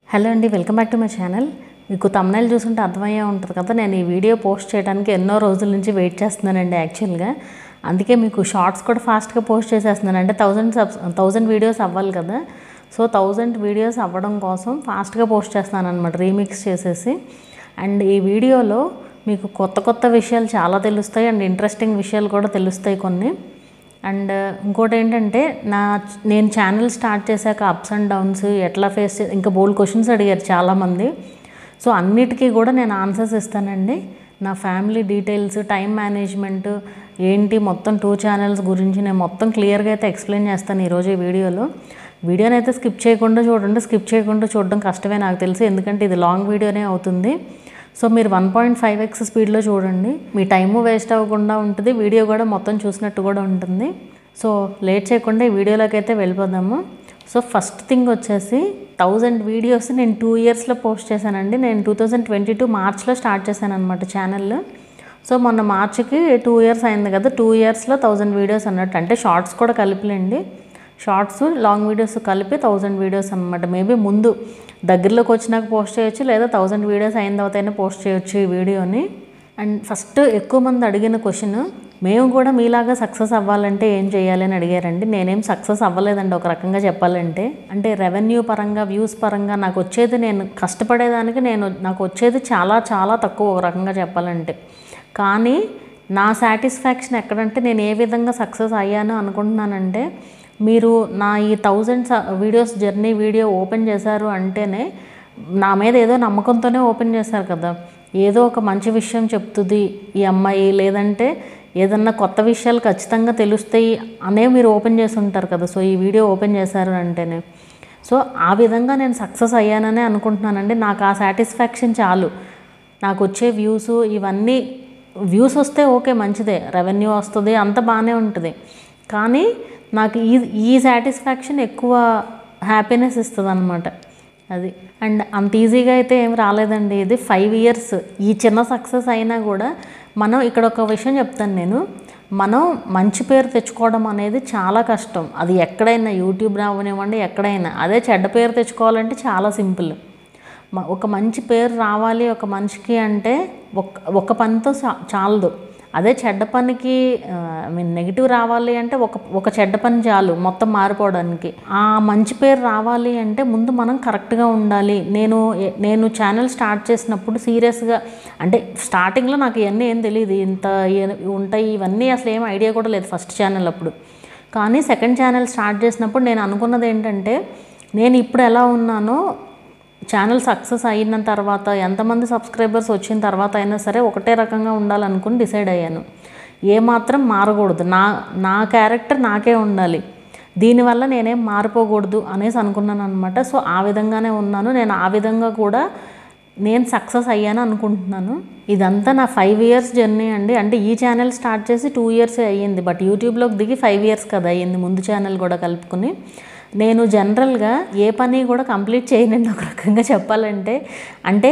hello అండి welcome back to my channel మీకు thumbnail చూసుంటే అర్థమయ్యే ఉంటుంది కదా నేను ఈ వీడియో పోస్ట్ చేయడానికి ఎన్నో రోజుల నుంచి వెయిట్ చేస్తున్నానండి యాక్చువల్గా అందుకే మీకు షార్ట్స్ కూడా ఫాస్ట్గా పోస్ట్ చేసేస్తున్నాను అంటే థౌజండ్ సబ్స్ థౌజండ్ వీడియోస్ అవ్వాలి కదా సో థౌజండ్ వీడియోస్ అవ్వడం కోసం ఫాస్ట్గా పోస్ట్ చేస్తున్నాను అనమాట రీమిక్స్ చేసేసి అండ్ ఈ వీడియోలో మీకు కొత్త కొత్త విషయాలు చాలా తెలుస్తాయి అండ్ ఇంట్రెస్టింగ్ విషయాలు కూడా తెలుస్తాయి కొన్ని అండ్ ఇంకోటి ఏంటంటే నా నేను ఛానల్ స్టార్ట్ చేశాక అప్స్ అండ్ డౌన్స్ ఎట్లా ఫేస్ చే ఇంకా బోల్డ్ క్వశ్చన్స్ అడిగారు చాలామంది సో అన్నిటికీ కూడా నేను ఆన్సర్స్ ఇస్తానండి నా ఫ్యామిలీ డీటెయిల్స్ టైం మేనేజ్మెంట్ ఏంటి మొత్తం టూ ఛానల్స్ గురించి నేను మొత్తం క్లియర్గా అయితే ఎక్స్ప్లెయిన్ చేస్తాను ఈరోజు ఈ వీడియోలో వీడియోని అయితే స్కిప్ చేయకుండా చూడండి స్కిప్ చేయకుండా చూడడం కష్టమే నాకు తెలుసు ఎందుకంటే ఇది లాంగ్ వీడియోనే అవుతుంది సో మీరు వన్ పాయింట్ ఫైవ్ ఎక్స్ స్పీడ్లో చూడండి మీ టైము వేస్ట్ అవ్వకుండా ఉంటుంది వీడియో కూడా మొత్తం చూసినట్టు కూడా ఉంటుంది సో లేట్ చేయకుండా ఈ వీడియోలోకి అయితే వెళ్ళిపోదాము సో ఫస్ట్ థింగ్ వచ్చేసి థౌజండ్ వీడియోస్ నేను టూ ఇయర్స్లో పోస్ట్ చేశానండి నేను టూ థౌజండ్ ట్వంటీ టూ మార్చ్లో స్టార్ట్ చేశాను అనమాట ఛానల్ సో మొన్న మార్చికి టూ ఇయర్స్ అయింది కదా టూ ఇయర్స్లో థౌజండ్ వీడియోస్ అన్నట్టు అంటే షార్ట్స్ కూడా కలిపిలేండి షార్ట్స్ లాంగ్ వీడియోస్ కలిపి థౌజండ్ వీడియోస్ అనమాట మేబీ ముందు దగ్గరలోకి వచ్చినాక పోస్ట్ చేయొచ్చు లేదా థౌజండ్ వీడియోస్ అయిన తర్వాత అయినా పోస్ట్ చేయొచ్చు ఈ వీడియోని అండ్ ఫస్ట్ ఎక్కువ మంది అడిగిన క్వశ్చన్ మేము కూడా మీలాగా సక్సెస్ అవ్వాలంటే ఏం చేయాలి అని అడిగారండి నేనేం సక్సెస్ అవ్వలేదండి ఒక రకంగా చెప్పాలంటే అంటే రెవెన్యూ పరంగా వ్యూస్ పరంగా నాకు వచ్చేది నేను కష్టపడేదానికి నేను నాకు వచ్చేది చాలా చాలా తక్కువ ఒక రకంగా చెప్పాలంటే కానీ నా సాటిస్ఫాక్షన్ ఎక్కడంటే నేను ఏ విధంగా సక్సెస్ అయ్యాను అనుకుంటున్నానంటే మీరు నా ఈ thousand videos journey video open చేశారు అంటేనే నా మీద ఏదో నమ్మకంతోనే ఓపెన్ చేశారు కదా ఏదో ఒక మంచి విషయం చెప్తుంది ఈ అమ్మాయి లేదంటే ఏదన్నా కొత్త విషయాలు ఖచ్చితంగా తెలుస్తాయి అనే మీరు ఓపెన్ చేసి ఉంటారు కదా సో ఈ వీడియో ఓపెన్ చేశారు అంటేనే సో ఆ విధంగా నేను సక్సెస్ అయ్యాననే అనుకుంటున్నానండి నాకు ఆ సాటిస్ఫాక్షన్ చాలు నాకు వచ్చే వ్యూస్ ఇవన్నీ వ్యూస్ వస్తే ఓకే మంచిదే రెవెన్యూ వస్తుంది అంత బాగానే ఉంటుంది కానీ నాకు ఈ ఈ సాటిస్ఫాక్షన్ ఎక్కువ హ్యాపీనెస్ ఇస్తుంది అనమాట అది అండ్ అంత ఈజీగా అయితే ఏం రాలేదండి ఇది ఫైవ్ ఇయర్స్ ఈ చిన్న సక్సెస్ అయినా కూడా మనం ఇక్కడ ఒక విషయం చెప్తాను నేను మనం మంచి పేరు తెచ్చుకోవడం అనేది చాలా కష్టం అది ఎక్కడైనా యూట్యూబ్ రావనివ్వండి ఎక్కడైనా అదే చెడ్డ పేరు తెచ్చుకోవాలంటే చాలా సింపుల్ మ- ఒక మంచి పేరు రావాలి ఒక మనిషికి అంటే ఒక ఒక పనితో చా- చాలదు అదే చెడ్డ పనికి ఐ మీన్ నెగిటివ్ రావాలి అంటే ఒక ఒక చెడ్డ పని చాలు మొత్తం మారిపోవడానికి ఆ మంచి పేరు రావాలి అంటే ముందు మనం కరెక్ట్గా ఉండాలి నేను ఏ- నేను ఛానల్ స్టార్ట్ చేసినప్పుడు సీరియస్గా అంటే స్టార్టింగ్లో నాకు ఇవన్నీ ఏం తెలియదు ఇంత ఏ- ఉంటాయి ఇవన్నీ అసలు ఏం ఐడియా కూడా లేదు ఫస్ట్ ఛానల్ అప్పుడు కానీ సెకండ్ ఛానల్ స్టార్ట్ చేసినప్పుడు నేను అనుకున్నది ఏంటంటే నేను ఇప్పుడు ఎలా ఉన్నానో ఛానల్ సక్సెస్ అయిన తర్వాత ఎంతమంది సబ్స్క్రైబర్స్ వచ్చిన తర్వాత అయినా సరే ఒకటే రకంగా ఉండాలనుకుని డిసైడ్ అయ్యాను ఏమాత్రం మారకూడదు నా నా క్యారెక్టర్ నాకే ఉండాలి దీనివల్ల నేనేం మారిపోకూడదు అనేసి అనుకున్నాను అనమాట సో ఆ విధంగానే ఉన్నాను నేను ఆ విధంగా కూడా నేను సక్సెస్ అయ్యాను అనుకుంటున్నాను ఇదంతా నా ఫైవ్ ఇయర్స్ జర్నీ అండి అంటే ఈ ఛానల్ స్టార్ట్ చేసి టూ ఇయర్స్ అయ్యింది బట్ యూట్యూబ్లోకి దిగి ఫైవ్ ఇయర్స్ కదా అయ్యింది ముందు ఛానల్ కూడా కలుపుకుని నేను జనరల్గా ఏ పని కూడా కంప్లీట్ చేయనండి ఒక రకంగా చెప్పాలంటే అంటే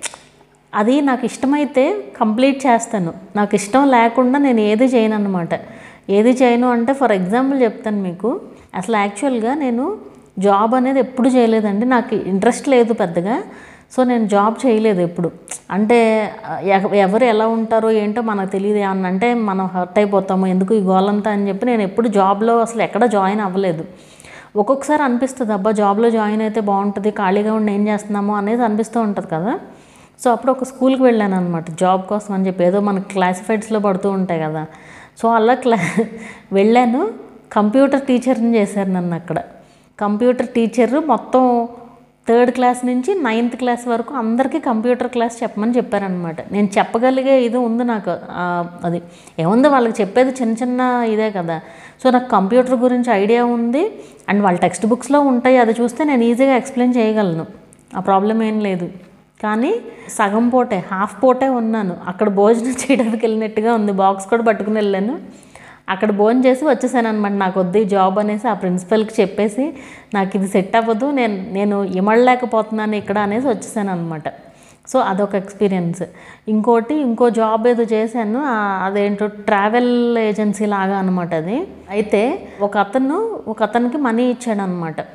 అది నాకు ఇష్టమైతే కంప్లీట్ చేస్తాను నాకు ఇష్టం లేకుండా నేను ఏది చేయను అనమాట ఏది చేయను అంటే ఫర్ ఎగ్జాంపుల్ చెప్తాను మీకు అసలు యాక్చువల్గా నేను జాబ్ అనేది ఎప్పుడు చేయలేదండి నాకు ఇంట్రెస్ట్ లేదు పెద్దగా సో నేను జాబ్ చేయలేదు ఎప్పుడు అంటే ఎవ- ఎవరు ఎలా ఉంటారో ఏంటో మనకు తెలియదు ఏమన్నా అంటే మనం హర్ట్ అయిపోతాము ఎందుకు ఈ గోలంతా అని చెప్పి నేను ఎప్పుడు జాబ్లో అసలు ఎక్కడ జాయిన్ అవ్వలేదు ఒక్కొక్కసారి అనిపిస్తుంది అబ్బా జాబ్లో జాయిన్ అయితే బాగుంటుంది ఖాళీగా ఉండి ఏం చేస్తున్నామో అనేది అనిపిస్తూ ఉంటుంది కదా సో అప్పుడు ఒక స్కూల్కి వెళ్ళాను అనమాట జాబ్ కోసం అని చెప్పి ఏదో మనకి క్లాసిఫైడ్స్లో పడుతూ ఉంటాయి కదా సో అలా క్లా వెళ్ళాను కంప్యూటర్ టీచర్ని చేశారు నన్ను అక్కడ కంప్యూటర్ టీచర్ మొత్తం థర్డ్ క్లాస్ నుంచి నైన్త్ క్లాస్ వరకు అందరికీ కంప్యూటర్ క్లాస్ చెప్పమని చెప్పారనమాట నేను చెప్పగలిగే ఇది ఉంది నాకు ఆ, అది ఏముంది వాళ్ళకి చెప్పేది చిన్న చిన్న ఇదే కదా సో నాకు కంప్యూటర్ గురించి ఐడియా ఉంది అండ్ వాళ్ళ టెక్స్ట్ బుక్స్లో ఉంటాయి అది చూస్తే నేను ఈజీగా ఎక్స్ప్లెయిన్ చేయగలను ఆ ప్రాబ్లం ఏం లేదు కానీ సగం పూటే హాఫ్ పూటే ఉన్నాను అక్కడ భోజనం చేయడానికి వెళ్ళినట్టుగా ఉంది బాక్స్ కూడా పట్టుకుని వెళ్ళాను అక్కడ భోజనం చేసి వచ్చేసాను అనమాట నాకు వద్దు ఈ జాబ్ అనేసి ఆ ప్రిన్సిపల్కి చెప్పేసి నాకు ఇది సెట్ అవ్వదు నేను నేను ఇమడలేకపోతున్నాను ఇక్కడ అనేసి వచ్చేసాను అనమాట సో అదొక ఎక్స్పీరియన్స్ ఇంకోటి ఇంకో జాబ్ ఏదో చేశాను ఆ, అదేంటో ట్రావెల్ ఏజెన్సీ లాగా అనమాట అది అయితే ఒక అతను ఒక అతనికి మనీ ఇచ్చాడు అనమాట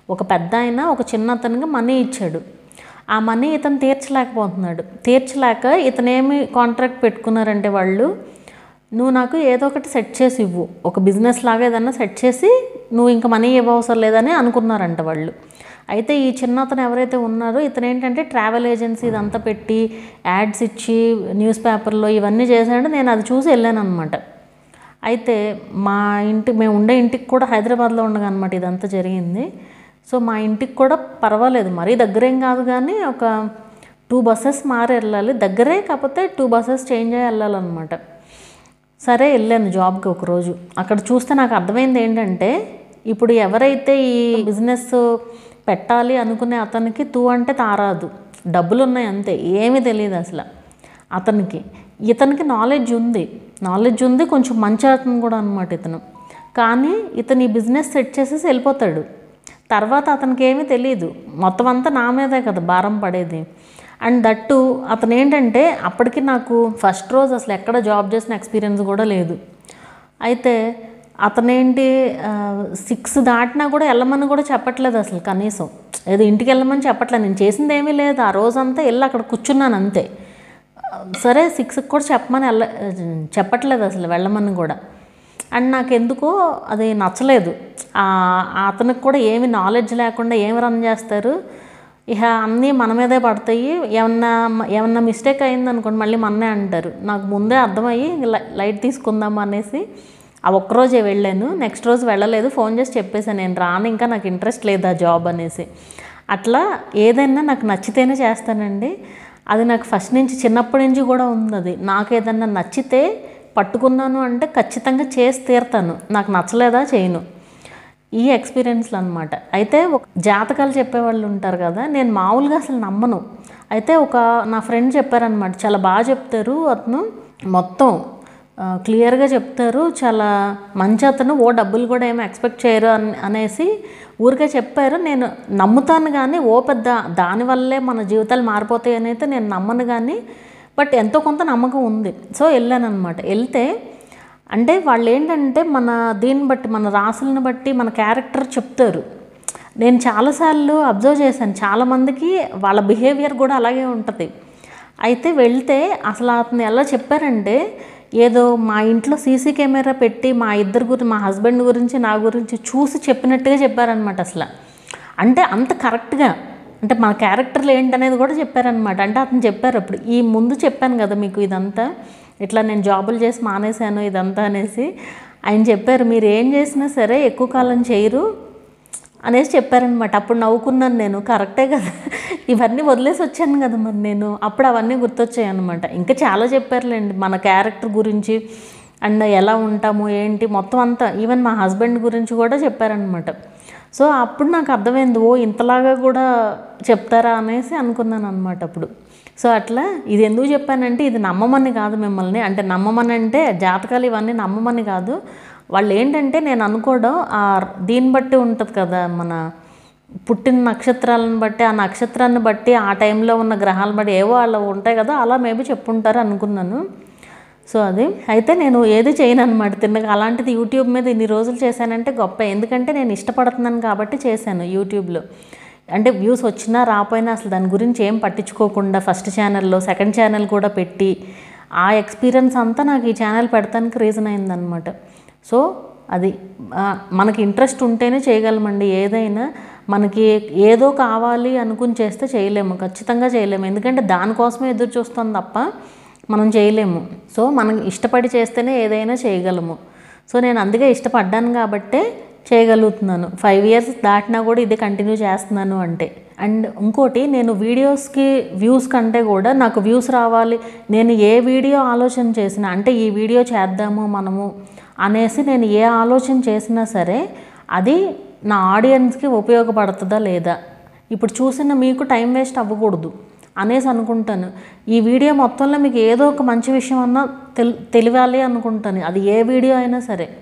ఒక పెద్ద ఆయన ఒక చిన్న అతనికి మనీ ఇచ్చాడు ఆ మనీ ఇతను తీర్చలేకపోతున్నాడు తీర్చలేక ఇతనేమి కాంట్రాక్ట్ పెట్టుకున్నారంటే వాళ్ళు నువ్వు నాకు ఏదో ఒకటి సెట్ చేసి ఇవ్వు ఒక బిజినెస్ లాగా ఏదన్నా సెట్ చేసి నువ్వు ఇంకా మనీ ఇవ్వవసరం లేదని అనుకున్నారంట వాళ్ళు అయితే ఈ చిన్న అతను ఎవరైతే ఉన్నారో ఇతను ఏంటంటే ట్రావెల్ ఏజెన్సీ ఇదంతా పెట్టి యాడ్స్ ఇచ్చి న్యూస్ పేపర్లో ఇవన్నీ చేశాడు నేను అది చూసి వెళ్ళాను అనమాట అయితే మా ఇంటి మేము ఉండే ఇంటికి కూడా హైదరాబాద్లో ఉండగా అనమాట ఇదంతా జరిగింది సో మా ఇంటికి కూడా పర్వాలేదు మరీ దగ్గరేం కాదు కానీ ఒక టూ బస్సెస్ మారి వెళ్ళాలి దగ్గరే కాకపోతే టూ బస్సెస్ చేంజ్ అయ్యి వెళ్ళాలన్నమాట సరే వెళ్ళాను జాబ్కి ఒకరోజు అక్కడ చూస్తే నాకు అర్థమైంది ఏంటంటే ఇప్పుడు ఎవరైతే ఈ బిజినెస్ పెట్టాలి అనుకునే అతనికి తూ అంటే తారాదు డబ్బులు ఉన్నాయి అంతే ఏమీ తెలియదు అసలు అతనికి ఇతనికి నాలెడ్జ్ ఉంది నాలెడ్జ్ ఉంది కొంచెం మంచి అతను కూడా అనమాట ఇతను కానీ ఇతను ఈ బిజినెస్ సెట్ చేసేసి వెళ్ళిపోతాడు తర్వాత అతనికి ఏమీ తెలియదు మొత్తం అంతా నా మీదే కదా భారం పడేది అండ్ దట్టు అతను ఏంటంటే అప్పటికి నాకు ఫస్ట్ రోజు అసలు ఎక్కడ జాబ్ చేసిన ఎక్స్పీరియన్స్ కూడా లేదు అయితే అతనేంటి సిక్స్ దాటినా కూడా వెళ్ళమని కూడా చెప్పట్లేదు అసలు కనీసం ఏదో ఇంటికి వెళ్ళమని చెప్పట్లేదు నేను చేసింది ఏమీ లేదు ఆ రోజంతా వెళ్ళి అక్కడ కూర్చున్నాను అంతే సరే సిక్స్కి కూడా చెప్పమని వెళ్ళ చెప్పట్లేదు అసలు వెళ్ళమని కూడా అండ్ నాకు ఎందుకో అది నచ్చలేదు అతనికి కూడా ఏమి నాలెడ్జ్ లేకుండా ఏమి రన్ చేస్తారు ఇక అన్నీ మన మీదే పడతాయి ఏమన్నా ఏమన్నా మిస్టేక్ అయింది అనుకోండి మళ్ళీ మన్నే అంటారు నాకు ముందే అర్థమయ్యి లైట్ తీసుకుందాం అనేసి ఆ ఒక్కరోజే వెళ్ళాను నెక్స్ట్ రోజు వెళ్ళలేదు ఫోన్ చేసి చెప్పేసాను నేను రాను ఇంకా నాకు ఇంట్రెస్ట్ లేదు ఆ జాబ్ అనేసి అట్లా ఏదైనా నాకు నచ్చితేనే చేస్తానండి అది నాకు ఫస్ట్ నుంచి చిన్నప్పటి నుంచి కూడా ఉంది అది నాకు ఏదన్నా నచ్చితే పట్టుకున్నాను అంటే ఖచ్చితంగా చేసి తీరుతాను నాకు నచ్చలేదా చేయను ఈ ఎక్స్పీరియన్స్లు అనమాట అయితే ఒక జాతకాలు చెప్పేవాళ్ళు ఉంటారు కదా నేను మామూలుగా అసలు నమ్మను అయితే ఒక నా ఫ్రెండ్ చెప్పారనమాట చాలా బాగా చెప్తారు అతను మొత్తం క్లియర్గా చెప్తారు చాలా మంచి అతను ఓ డబ్బులు కూడా ఏమి ఎక్స్పెక్ట్ చేయరు అని అనేసి ఊరికే చెప్పారు నేను నమ్ముతాను కానీ ఓ పెద్ద దానివల్లే మన జీవితాలు మారిపోతాయి అని అయితే నేను నమ్మను కానీ బట్ ఎంతో కొంత నమ్మకం ఉంది సో వెళ్ళాను అనమాట వెళ్తే అంటే వాళ్ళు ఏంటంటే మన దీన్ని బట్టి మన రాసులను బట్టి మన క్యారెక్టర్ చెప్తారు నేను చాలాసార్లు అబ్జర్వ్ చేశాను చాలామందికి వాళ్ళ బిహేవియర్ కూడా అలాగే ఉంటుంది అయితే వెళ్తే అసలు అతను ఎలా చెప్పారంటే ఏదో మా ఇంట్లో సీసీ కెమెరా పెట్టి మా ఇద్దరు గురించి మా హస్బెండ్ గురించి నా గురించి చూసి చెప్పినట్టుగా చెప్పారనమాట అసలు అంటే అంత కరెక్ట్గా అంటే మన క్యారెక్టర్లు ఏంటనేది కూడా చెప్పారనమాట అంటే అతను చెప్పారు అప్పుడు ఈ ముందు చెప్పాను కదా మీకు ఇదంతా ఇట్లా నేను జాబులు చేసి మానేశాను ఇదంతా అనేసి ఆయన చెప్పారు మీరు ఏం చేసినా సరే ఎక్కువ కాలం చేయరు అనేసి చెప్పారనమాట అప్పుడు నవ్వుకున్నాను నేను కరెక్టే కదా ఇవన్నీ వదిలేసి వచ్చాను కదా మరి నేను అప్పుడు అవన్నీ గుర్తొచ్చాయి అనమాట ఇంకా చాలా చెప్పారులేండి మన క్యారెక్టర్ గురించి అండ్ ఎలా ఉంటాము ఏంటి మొత్తం అంతా ఈవెన్ మా హస్బెండ్ గురించి కూడా చెప్పారనమాట సో అప్పుడు నాకు అర్థమైంది ఓ ఇంతలాగా కూడా చెప్తారా అనేసి అనుకున్నాను అనమాట అప్పుడు సో అట్లా ఇది ఎందుకు చెప్పానంటే ఇది నమ్మమని కాదు మిమ్మల్ని అంటే నమ్మమని అంటే జాతకాలు ఇవన్నీ నమ్మమని కాదు వాళ్ళు ఏంటంటే నేను అనుకోవడం ఆ దీన్ని బట్టి ఉంటుంది కదా మన పుట్టిన నక్షత్రాలను బట్టి ఆ నక్షత్రాన్ని బట్టి ఆ టైంలో ఉన్న గ్రహాలను బట్టి ఏవో అలా ఉంటాయి కదా అలా మేబీ చెప్పుంటారు అనుకున్నాను సో అది అయితే నేను ఏది చేయను అనమాట తిన్నగా అలాంటిది యూట్యూబ్ మీద ఇన్ని రోజులు చేశానంటే గొప్ప ఎందుకంటే నేను ఇష్టపడుతున్నాను కాబట్టి చేశాను యూట్యూబ్లో అంటే వ్యూస్ వచ్చినా రాపోయినా అసలు దాని గురించి ఏం పట్టించుకోకుండా ఫస్ట్ ఛానల్లో సెకండ్ ఛానల్ కూడా పెట్టి ఆ ఎక్స్పీరియన్స్ అంతా నాకు ఈ ఛానల్ పెడతానికి రీజన్ అయిందనమాట సో అది ఆ, మనకి ఇంట్రెస్ట్ ఉంటేనే చేయగలమండి ఏదైనా మనకి ఏదో కావాలి అనుకుని చేస్తే చేయలేము ఖచ్చితంగా చేయలేము ఎందుకంటే దానికోసమే ఎదురు చూస్తాం తప్ప మనం చేయలేము సో మనం ఇష్టపడి చేస్తేనే ఏదైనా చేయగలము సో నేను అందుకే ఇష్టపడ్డాను కాబట్టే చేయగలుగుతున్నాను ఫైవ్ ఇయర్స్ దాటినా కూడా ఇది కంటిన్యూ చేస్తున్నాను అంటే అండ్ ఇంకోటి నేను వీడియోస్కి వ్యూస్ కంటే కూడా నాకు వ్యూస్ రావాలి నేను ఏ వీడియో ఆలోచన చేసినా అంటే ఈ వీడియో చేద్దాము మనము అనేసి నేను ఏ ఆలోచన చేసినా సరే అది నా ఆడియన్స్కి ఉపయోగపడుతుందా లేదా ఇప్పుడు చూసిన మీకు టైం వేస్ట్ అవ్వకూడదు అనేసి అనుకుంటాను ఈ వీడియో మొత్తంలో మీకు ఏదో ఒక మంచి విషయం అన్నా తెల్ తెలియాలి అనుకుంటాను అది ఏ వీడియో అయినా సరే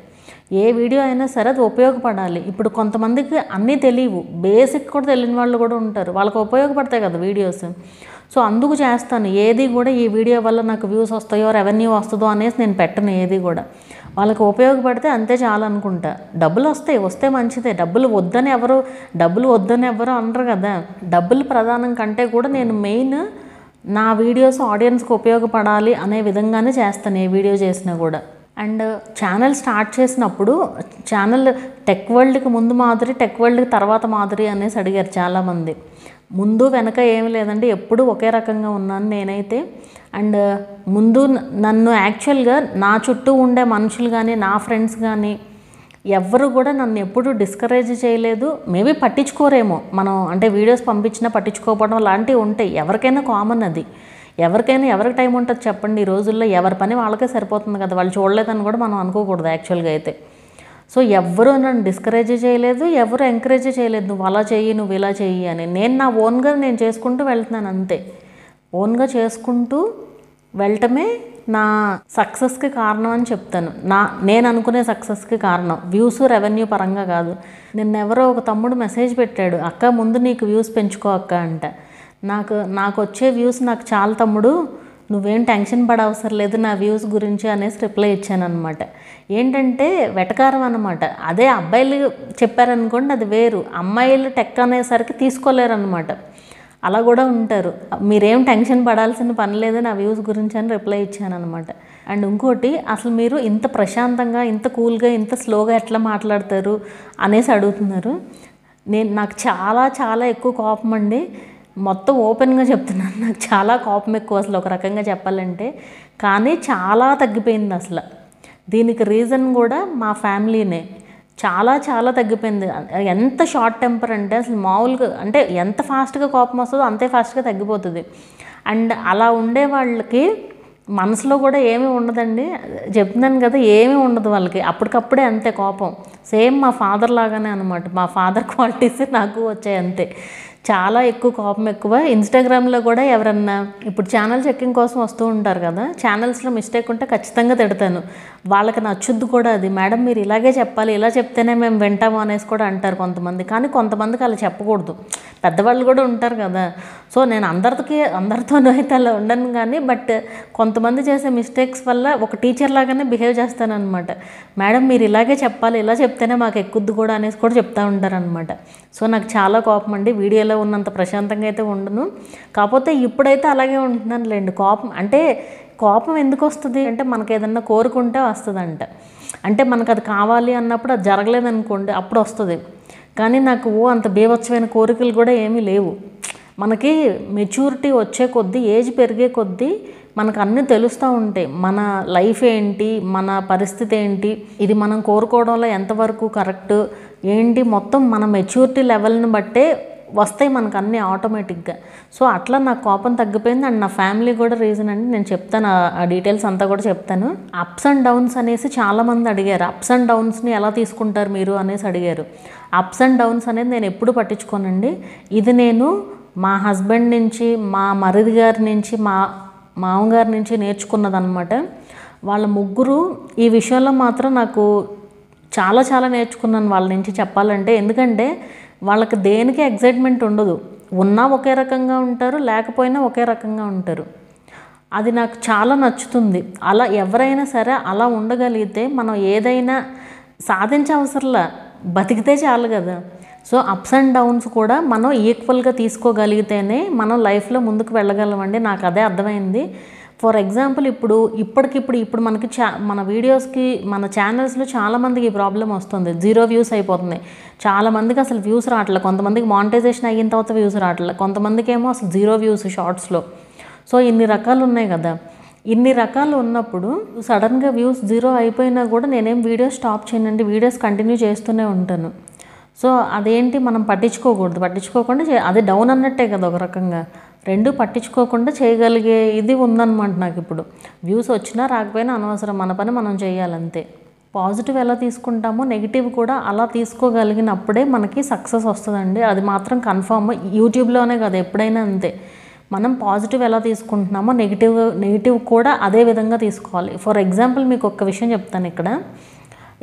ఏ వీడియో అయినా సరే అది ఉపయోగపడాలి ఇప్పుడు కొంతమందికి అన్నీ తెలియవు బేసిక్ కూడా తెలియని వాళ్ళు కూడా ఉంటారు వాళ్ళకి ఉపయోగపడతాయి కదా వీడియోస్ సో అందుకు చేస్తాను ఏది కూడా ఈ వీడియో వల్ల నాకు వ్యూస్ వస్తాయో రెవెన్యూ వస్తుందో అనేసి నేను పెట్టను ఏది కూడా వాళ్ళకి ఉపయోగపడితే అంతే చాలు అనుకుంటా డబ్బులు వస్తాయి వస్తే మంచిదే డబ్బులు వద్దని ఎవరు డబ్బులు వద్దని ఎవరు అనరు కదా డబ్బులు ప్రధానం కంటే కూడా నేను మెయిన్ నా వీడియోస్ ఆడియన్స్కి ఉపయోగపడాలి అనే విధంగానే చేస్తాను ఏ వీడియో చేసినా కూడా అండ్ ఛానల్ స్టార్ట్ చేసినప్పుడు ఛానల్ టెక్ వరల్డ్కి ముందు మాదిరి టెక్ వరల్డ్కి తర్వాత మాదిరి అనేసి అడిగారు చాలామంది ముందు వెనక ఏమి లేదండి ఎప్పుడు ఒకే రకంగా ఉన్నాను నేనైతే అండ్ ముందు నన్ను యాక్చువల్గా నా చుట్టూ ఉండే మనుషులు కానీ నా ఫ్రెండ్స్ కానీ ఎవ్వరు కూడా నన్ను ఎప్పుడు డిస్కరేజ్ చేయలేదు మేబీ పట్టించుకోరేమో మనం అంటే వీడియోస్ పంపించినా పట్టించుకోకపోవడం లాంటివి ఉంటాయి ఎవరికైనా కామన్ అది ఎవరికైనా ఎవరికి టైం ఉంటుంది చెప్పండి ఈ రోజుల్లో ఎవరి పని వాళ్ళకే సరిపోతుంది కదా వాళ్ళు చూడలేదని కూడా మనం అనుకోకూడదు యాక్చువల్గా అయితే సో ఎవ్వరూ నన్ను డిస్కరేజ్ చేయలేదు ఎవరు ఎంకరేజ్ చేయలేదు నువ్వు అలా చెయ్యి నువ్వు ఇలా చెయ్యి అని నేను నా ఓన్గా నేను చేసుకుంటూ వెళ్తున్నాను అంతే ఓన్గా చేసుకుంటూ వెళ్ళటమే నా సక్సెస్కి కారణం అని చెప్తాను నా నేను అనుకునే సక్సెస్కి కారణం వ్యూస్ రెవెన్యూ పరంగా కాదు నిన్న ఎవరో ఒక తమ్ముడు మెసేజ్ పెట్టాడు అక్క ముందు నీకు వ్యూస్ పెంచుకో అక్క అంట నాకు నాకు వచ్చే వ్యూస్ నాకు చాలా తమ్ముడు నువ్వేం టెన్షన్ పడవసరం లేదు నా వ్యూస్ గురించి అనేసి రిప్లై ఇచ్చాను అనమాట ఏంటంటే వెటకారం అనమాట అదే అబ్బాయిలు చెప్పారనుకోండి అది వేరు అమ్మాయిలు టెక్ అనేసరికి తీసుకోలేరు అనమాట అలా కూడా ఉంటారు మీరేం టెన్షన్ పడాల్సిన పని లేదు నా వ్యూస్ గురించి అని రిప్లై ఇచ్చాను అనమాట అండ్ ఇంకోటి అసలు మీరు ఇంత ప్రశాంతంగా ఇంత కూల్గా ఇంత స్లోగా ఎట్లా మాట్లాడతారు అనేసి అడుగుతున్నారు నేను నాకు చాలా చాలా ఎక్కువ కోపం అండి మొత్తం ఓపెన్గా చెప్తున్నాను నాకు చాలా కోపం ఎక్కువ అసలు ఒక రకంగా చెప్పాలంటే కానీ చాలా తగ్గిపోయింది అసలు దీనికి రీజన్ కూడా మా ఫ్యామిలీనే చాలా చాలా తగ్గిపోయింది ఎంత షార్ట్ టెంపర్ అంటే అసలు మామూలుగా అంటే ఎంత ఫాస్ట్గా కోపం వస్తుందో అంతే ఫాస్ట్గా తగ్గిపోతుంది అండ్ అలా ఉండే వాళ్ళకి మనసులో కూడా ఏమీ ఉండదండి చెప్తున్నాను కదా ఏమీ ఉండదు వాళ్ళకి అప్పటికప్పుడే అంతే కోపం సేమ్ మా ఫాదర్ లాగానే అనమాట మా ఫాదర్ క్వాలిటీస్ నాకు వచ్చాయి అంతే చాలా ఎక్కువ కోపం ఎక్కువ ఇన్స్టాగ్రామ్లో కూడా ఎవరన్నా ఇప్పుడు ఛానల్ చెక్కింగ్ కోసం వస్తూ ఉంటారు కదా ఛానల్స్లో మిస్టేక్ ఉంటే ఖచ్చితంగా తిడతాను వాళ్ళకి నచ్చుద్ది కూడా అది మేడం మీరు ఇలాగే చెప్పాలి ఇలా చెప్తేనే మేము వింటాము అనేసి కూడా అంటారు కొంతమంది కానీ కొంతమందికి అలా చెప్పకూడదు పెద్దవాళ్ళు కూడా ఉంటారు కదా సో నేను అందరికీ అందరితోనూ అయితే అలా ఉండను కానీ బట్ కొంతమంది చేసే మిస్టేక్స్ వల్ల ఒక టీచర్ లాగానే బిహేవ్ చేస్తానన్నమాట మేడం మీరు ఇలాగే చెప్పాలి ఇలా చెప్తేనే మాకు ఎక్కుద్ది కూడా అనేసి కూడా చెప్తా ఉంటారనమాట సో నాకు చాలా కోపం అండి వీడియోలో ఉన్నంత ప్రశాంతంగా అయితే ఉండను కాకపోతే ఇప్పుడైతే అలాగే ఉంటున్నాను లేండి కోపం అంటే కోపం ఎందుకు వస్తుంది అంటే మనకు ఏదన్నా కోరుకుంటే వస్తుందంట అంటే మనకు అది కావాలి అన్నప్పుడు అది జరగలేదనుకోండి అప్పుడు వస్తుంది కానీ నాకు ఓ అంత బీభత్సమైన కోరికలు కూడా ఏమీ లేవు మనకి మెచ్యూరిటీ వచ్చే కొద్దీ ఏజ్ పెరిగే కొద్దీ మనకు అన్నీ తెలుస్తూ ఉంటాయి మన లైఫ్ ఏంటి మన పరిస్థితి ఏంటి ఇది మనం కోరుకోవడంలో ఎంతవరకు కరెక్ట్ ఏంటి మొత్తం మన మెచ్యూరిటీ లెవెల్ని బట్టే వస్తాయి మనకు అన్నీ ఆటోమేటిక్గా సో అట్లా నా కోపం తగ్గిపోయింది అండ్ నా ఫ్యామిలీ కూడా రీజన్ అండి నేను చెప్తాను ఆ- ఆ డీటెయిల్స్ అంతా కూడా చెప్తాను అప్స్ అండ్ డౌన్స్ అనేసి చాలామంది అడిగారు అప్స్ అండ్ డౌన్స్ని ఎలా తీసుకుంటారు మీరు అనేసి అడిగారు అప్స్ అండ్ డౌన్స్ అనేది నేను ఎప్పుడు పట్టించుకోనండి ఇది నేను మా హస్బెండ్ నుంచి మా మరిది గారి నుంచి మా మామగారి నుంచి నేర్చుకున్నదనమాట వాళ్ళ ముగ్గురు ఈ విషయంలో మాత్రం నాకు చాలా చాలా నేర్చుకున్నాను వాళ్ళ నుంచి చెప్పాలంటే ఎందుకంటే వాళ్ళకి దేనికి ఎగ్జైట్మెంట్ ఉండదు ఉన్నా ఒకే రకంగా ఉంటారు లేకపోయినా ఒకే రకంగా ఉంటారు అది నాకు చాలా నచ్చుతుంది అలా ఎవరైనా సరే అలా ఉండగలిగితే మనం ఏదైనా సాధించవసరంలా బతికితే చాలు కదా సో అప్స్ అండ్ డౌన్స్ కూడా మనం ఈక్వల్గా తీసుకోగలిగితేనే మనం లైఫ్లో ముందుకు వెళ్ళగలమండి నాకు అదే అర్థమైంది ఫర్ ఎగ్జాంపుల్ ఇప్పుడు ఇప్పటికిప్పుడు ఇప్పుడు మనకి చా మన వీడియోస్కి మన ఛానల్స్లో చాలామందికి ఈ ప్రాబ్లం వస్తుంది జీరో వ్యూస్ అయిపోతున్నాయి చాలామందికి అసలు వ్యూస్ రావట్లేదు కొంతమందికి మానిటైజేషన్ అయిన తర్వాత వ్యూస్ రావట్లేదు కొంతమందికి ఏమో అసలు జీరో వ్యూస్ షార్ట్స్లో సో ఇన్ని రకాలు ఉన్నాయి కదా ఇన్ని రకాలు ఉన్నప్పుడు సడన్గా వ్యూస్ జీరో అయిపోయినా కూడా నేనేం వీడియోస్ స్టాప్ చేయనండి వీడియోస్ కంటిన్యూ చేస్తూనే ఉంటాను సో అదేంటి మనం పట్టించుకోకూడదు పట్టించుకోకుండా చే అది డౌన్ అన్నట్టే కదా ఒక రకంగా రెండు పట్టించుకోకుండా చేయగలిగే ఇది ఉందన్నమాట నాకు ఇప్పుడు వ్యూస్ వచ్చినా రాకపోయినా అనవసరం మన పని మనం చేయాలంతే పాజిటివ్ ఎలా తీసుకుంటామో నెగిటివ్ కూడా అలా తీసుకోగలిగినప్పుడే మనకి సక్సెస్ వస్తుందండి అది మాత్రం కన్ఫామ్ యూట్యూబ్లోనే కదా ఎప్పుడైనా అంతే మనం పాజిటివ్ ఎలా తీసుకుంటున్నామో నెగిటివ్ నెగిటివ్ కూడా అదే విధంగా తీసుకోవాలి ఫర్ ఎగ్జాంపుల్ మీకు ఒక విషయం చెప్తాను ఇక్కడ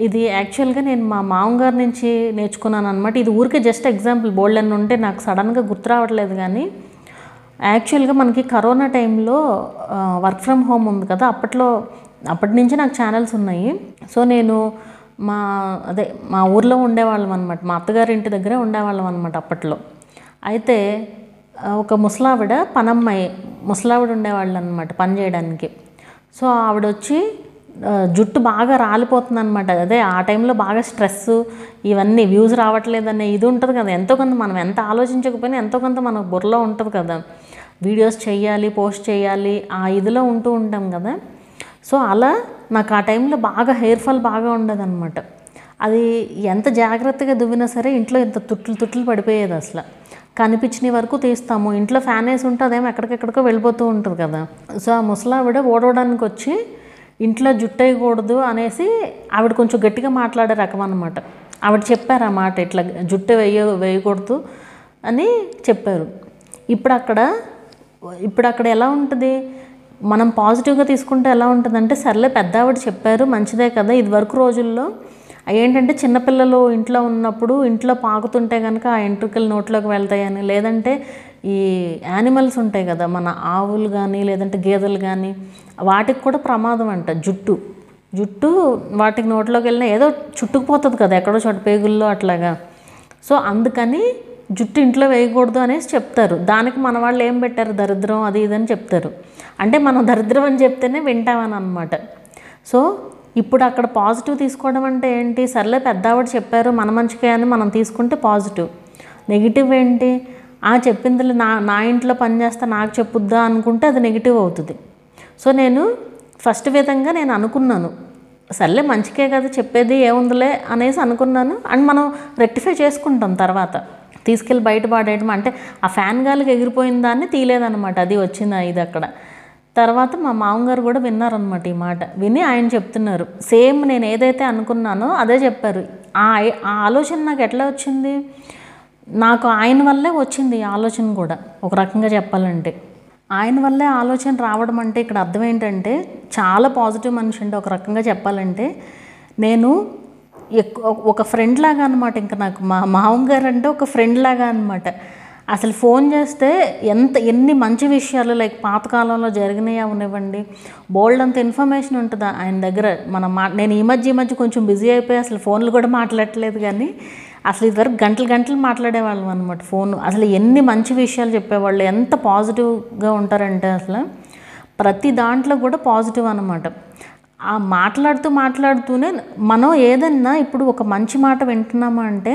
ఇది యాక్చువల్గా నేను మా మామగారి నుంచి నేర్చుకున్నాను అనమాట ఇది ఊరికే జస్ట్ ఎగ్జాంపుల్ బోల్డ్ అని ఉంటే నాకు సడన్గా గుర్తు రావట్లేదు కానీ యాక్చువల్గా మనకి కరోనా టైంలో వర్క్ ఫ్రమ్ హోమ్ ఉంది కదా అప్పట్లో అప్పటి నుంచి నాకు ఛానల్స్ ఉన్నాయి సో నేను మా అదే మా ఊర్లో ఉండేవాళ్ళం అనమాట మా అత్తగారి ఇంటి దగ్గరే ఉండేవాళ్ళం అనమాట అప్పట్లో అయితే ఆ, ఒక ముసలావిడ పనమ్మాయి ముసలావిడ ఉండేవాళ్ళు అనమాట పని చేయడానికి సో ఆవిడ వచ్చి ఆ, జుట్టు బాగా రాలిపోతుంది అనమాట అదే ఆ టైంలో బాగా స్ట్రెస్ ఇవన్నీ వ్యూస్ రావట్లేదనే ఇది ఉంటుంది కదా ఎంతో కొంత మనం ఎంత ఆలోచించకపోయినా ఎంతో కొంత మన బుర్రలో ఉంటుంది కదా వీడియోస్ చేయాలి పోస్ట్ చేయాలి ఆ ఇదిలో ఉంటూ ఉంటాం కదా సో అలా నాకు ఆ టైంలో బాగా హెయిర్ ఫాల్ బాగా ఉండదన్నమాట అది ఎంత జాగ్రత్తగా దువ్వినా సరే ఇంట్లో ఇంత తుట్లు తుట్లు పడిపోయేది అసలు కనిపించిన వరకు తీస్తాము ఇంట్లో ఫ్యాన్ వేసి ఉంటే అదేమో ఎక్కడికెక్కడికో వెళ్ళిపోతూ ఉంటుంది కదా సో ఆ ముసలావిడ ఓడవడానికి వచ్చి ఇంట్లో జుట్టు వేయకూడదు అనేసి ఆవిడ కొంచెం గట్టిగా మాట్లాడే రకం అనమాట ఆవిడ చెప్పారు ఆ మాట ఇట్లా జుట్టు వేయ వేయకూడదు అని చెప్పారు ఇప్పుడు అక్కడ ఇప్పుడు అక్కడ ఎలా ఉంటుంది మనం పాజిటివ్గా తీసుకుంటే ఎలా ఉంటుందంటే సర్లే పెద్ద ఆవిడ చెప్పారు మంచిదే కదా ఇది వరకు రోజుల్లో ఏంటంటే చిన్నపిల్లలు ఇంట్లో ఉన్నప్పుడు ఇంట్లో పాకుతుంటే కనుక ఆ ఎంట్రుకలు నోట్లోకి వెళ్తాయని లేదంటే ఈ యానిమల్స్ ఉంటాయి కదా మన ఆవులు కానీ లేదంటే గేదెలు కానీ వాటికి కూడా ప్రమాదం అంట జుట్టు జుట్టు వాటికి నోట్లోకి వెళ్ళినా ఏదో చుట్టుకుపోతుంది కదా ఎక్కడో చోట పేగుల్లో అట్లాగా సో అందుకని జుట్టు ఇంట్లో వేయకూడదు అనేసి చెప్తారు దానికి మన వాళ్ళు ఏం పెట్టారు దరిద్రం అది ఇది అని చెప్తారు అంటే మనం దరిద్రం అని చెప్తేనే వింటామని అనమాట సో ఇప్పుడు అక్కడ పాజిటివ్ తీసుకోవడం అంటే ఏంటి సర్లే పెద్ద ఆవిడ చెప్పారు మన మంచికే అని మనం తీసుకుంటే పాజిటివ్ నెగిటివ్ ఏంటి ఆ చెప్పింది నా నా ఇంట్లో పని చేస్తా నాకు చెప్పుద్దా అనుకుంటే అది నెగిటివ్ అవుతుంది సో నేను ఫస్ట్ విధంగా నేను అనుకున్నాను సర్లే మంచికే కదా చెప్పేది ఏముందిలే అనేసి అనుకున్నాను అండ్ మనం రెక్టిఫై చేసుకుంటాం తర్వాత తీసుకెళ్ళి బయట పాడేయడం అంటే ఆ ఫ్యాన్ గాలికి ఎగిరిపోయిన దాన్ని తీయలేదన్నమాట అది వచ్చింది ఇది అక్కడ తర్వాత మా మామగారు కూడా విన్నారనమాట ఈ మాట విని ఆయన చెప్తున్నారు సేమ్ నేను ఏదైతే అనుకున్నానో అదే చెప్పారు ఆ ఐ- ఆ ఆలోచన నాకు ఎట్లా వచ్చింది నాకు ఆయన వల్లే వచ్చింది ఈ ఆలోచన కూడా ఒక రకంగా చెప్పాలంటే ఆయన వల్లే ఆలోచన రావడం అంటే ఇక్కడ అర్థం ఏంటంటే చాలా పాజిటివ్ మనిషి అంటే ఒక రకంగా చెప్పాలంటే నేను ఎక్కువ ఒక ఫ్రెండ్ లాగా అనమాట ఇంకా నాకు మా మామగారు అంటే ఒక ఫ్రెండ్ లాగా అనమాట అసలు ఫోన్ చేస్తే ఎంత ఎన్ని మంచి విషయాలు లైక్ పాతకాలంలో జరిగినాయి అవనివ్వండి బోల్డ్ అంత ఇన్ఫర్మేషన్ ఉంటుంది ఆయన దగ్గర మన మా నేను ఈ మధ్య ఈ మధ్య కొంచెం బిజీ అయిపోయి అసలు ఫోన్లు కూడా మాట్లాడట్లేదు కానీ అసలు ఇదివరకు గంటలు గంటలు మాట్లాడేవాళ్ళం అనమాట ఫోన్ అసలు ఎన్ని మంచి విషయాలు చెప్పేవాళ్ళు ఎంత పాజిటివ్గా ఉంటారంటే అసలు ప్రతి దాంట్లో కూడా పాజిటివ్ అనమాట ఆ మాట్లాడుతూ మాట్లాడుతూనే మనం ఏదన్నా ఇప్పుడు ఒక మంచి మాట వింటున్నామా అంటే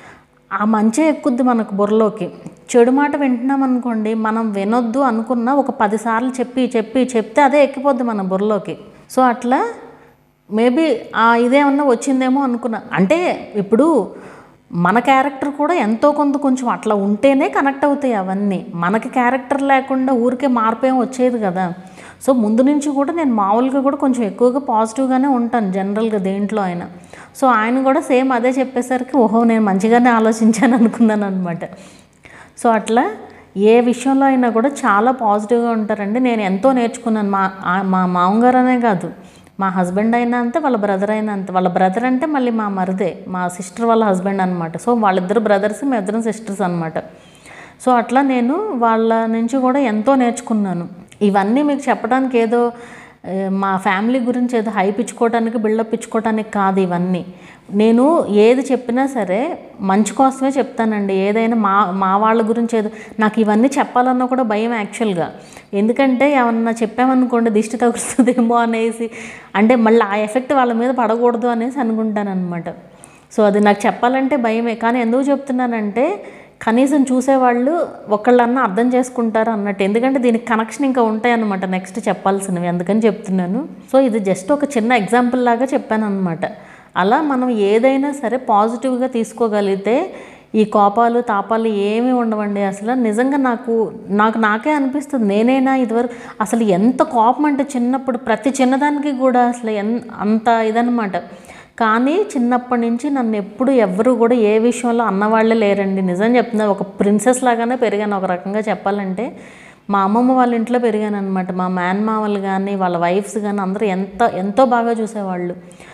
ఆ మంచే ఎక్కుద్ది మనకు బుర్రలోకి చెడు మాట వింటున్నాం అనుకోండి మనం వినొద్దు అనుకున్న ఒక పదిసార్లు చెప్పి చెప్పి చెప్తే అదే ఎక్కిపోద్ది మన బుర్రలోకి సో అట్లా మేబీ ఆ ఇదేమన్నా వచ్చిందేమో అనుకున్నా అంటే ఇప్పుడు మన క్యారెక్టర్ కూడా ఎంతో కొంత కొంచెం అట్లా ఉంటేనే కనెక్ట్ అవుతాయి అవన్నీ మనకి క్యారెక్టర్ లేకుండా ఊరికే మార్పేం వచ్చేది కదా సో ముందు నుంచి కూడా నేను మామూలుగా కూడా కొంచెం ఎక్కువగా పాజిటివ్గానే ఉంటాను జనరల్గా దేంట్లో అయినా సో ఆయన కూడా సేమ్ అదే చెప్పేసరికి ఓహో నేను మంచిగానే ఆలోచించాను అనుకున్నాను అనమాట సో అట్లా ఏ విషయంలో అయినా కూడా చాలా పాజిటివ్గా ఉంటారండి నేను ఎంతో నేర్చుకున్నాను మా ఆ- మా మామగారు అనే కాదు మా హస్బెండ్ అయినా అంతే వాళ్ళ బ్రదర్ అయినా అంతే వాళ్ళ బ్రదర్ అంటే మళ్ళీ మా మరిదే మా సిస్టర్ వాళ్ళ హస్బెండ్ అనమాట సో వాళ్ళిద్దరు బ్రదర్స్ మేము ఇద్దరం సిస్టర్స్ అనమాట సో అట్లా నేను వాళ్ళ నుంచి కూడా ఎంతో నేర్చుకున్నాను ఇవన్నీ మీకు చెప్పడానికి ఏదో ఏ, మా ఫ్యామిలీ గురించి ఏదో హైప్ ఇచ్చుకోవడానికి బిల్డప్ ఇచ్చుకోవడానికి కాదు ఇవన్నీ నేను ఏది చెప్పినా సరే మంచి కోసమే చెప్తానండి ఏదైనా మా మా వాళ్ళ గురించి ఏదో నాకు ఇవన్నీ చెప్పాలన్నా కూడా భయం యాక్చువల్గా ఎందుకంటే ఏమన్నా చెప్పామనుకోండి దిష్టి తగులుతుందేమో అనేసి అంటే మళ్ళీ ఆ ఎఫెక్ట్ వాళ్ళ మీద పడకూడదు అనేసి అనుకుంటానమాట సో అది నాకు చెప్పాలంటే భయమే కానీ ఎందుకు చెప్తున్నానంటే కనీసం చూసేవాళ్ళు ఒకళ్ళన్నా అర్థం చేసుకుంటారు అన్నట్టు ఎందుకంటే దీనికి కనెక్షన్ ఇంకా ఉంటాయన్నమాట నెక్స్ట్ చెప్పాల్సినవి అందుకని చెప్తున్నాను సో ఇది జస్ట్ ఒక చిన్న ఎగ్జాంపుల్ లాగా చెప్పాను అనమాట అలా మనం ఏదైనా సరే పాజిటివ్గా తీసుకోగలిగితే ఈ కోపాలు తాపాలు ఏమీ ఉండవండి అసలు నిజంగా నాకు నాకు నాకే అనిపిస్తుంది నేనైనా ఇదివరకు అసలు ఎంత కోపం అంటే చిన్నప్పుడు ప్రతి చిన్నదానికి కూడా అసలు ఎన్ అంత ఇదనమాట కానీ చిన్నప్పటి నుంచి నన్ను ఎప్పుడు ఎవ్వరు కూడా ఏ విషయంలో అన్నవాళ్ళే లేరండి నిజం చెప్తున్నా ఒక ప్రిన్సెస్ లాగానే పెరిగాను ఒక రకంగా చెప్పాలంటే మా అమ్మమ్మ వాళ్ళ ఇంట్లో పెరిగాను అనమాట మా మేనమామలు కానీ వాళ్ళ వైఫ్స్ కానీ అందరూ ఎంత ఎంతో బాగా చూసేవాళ్ళు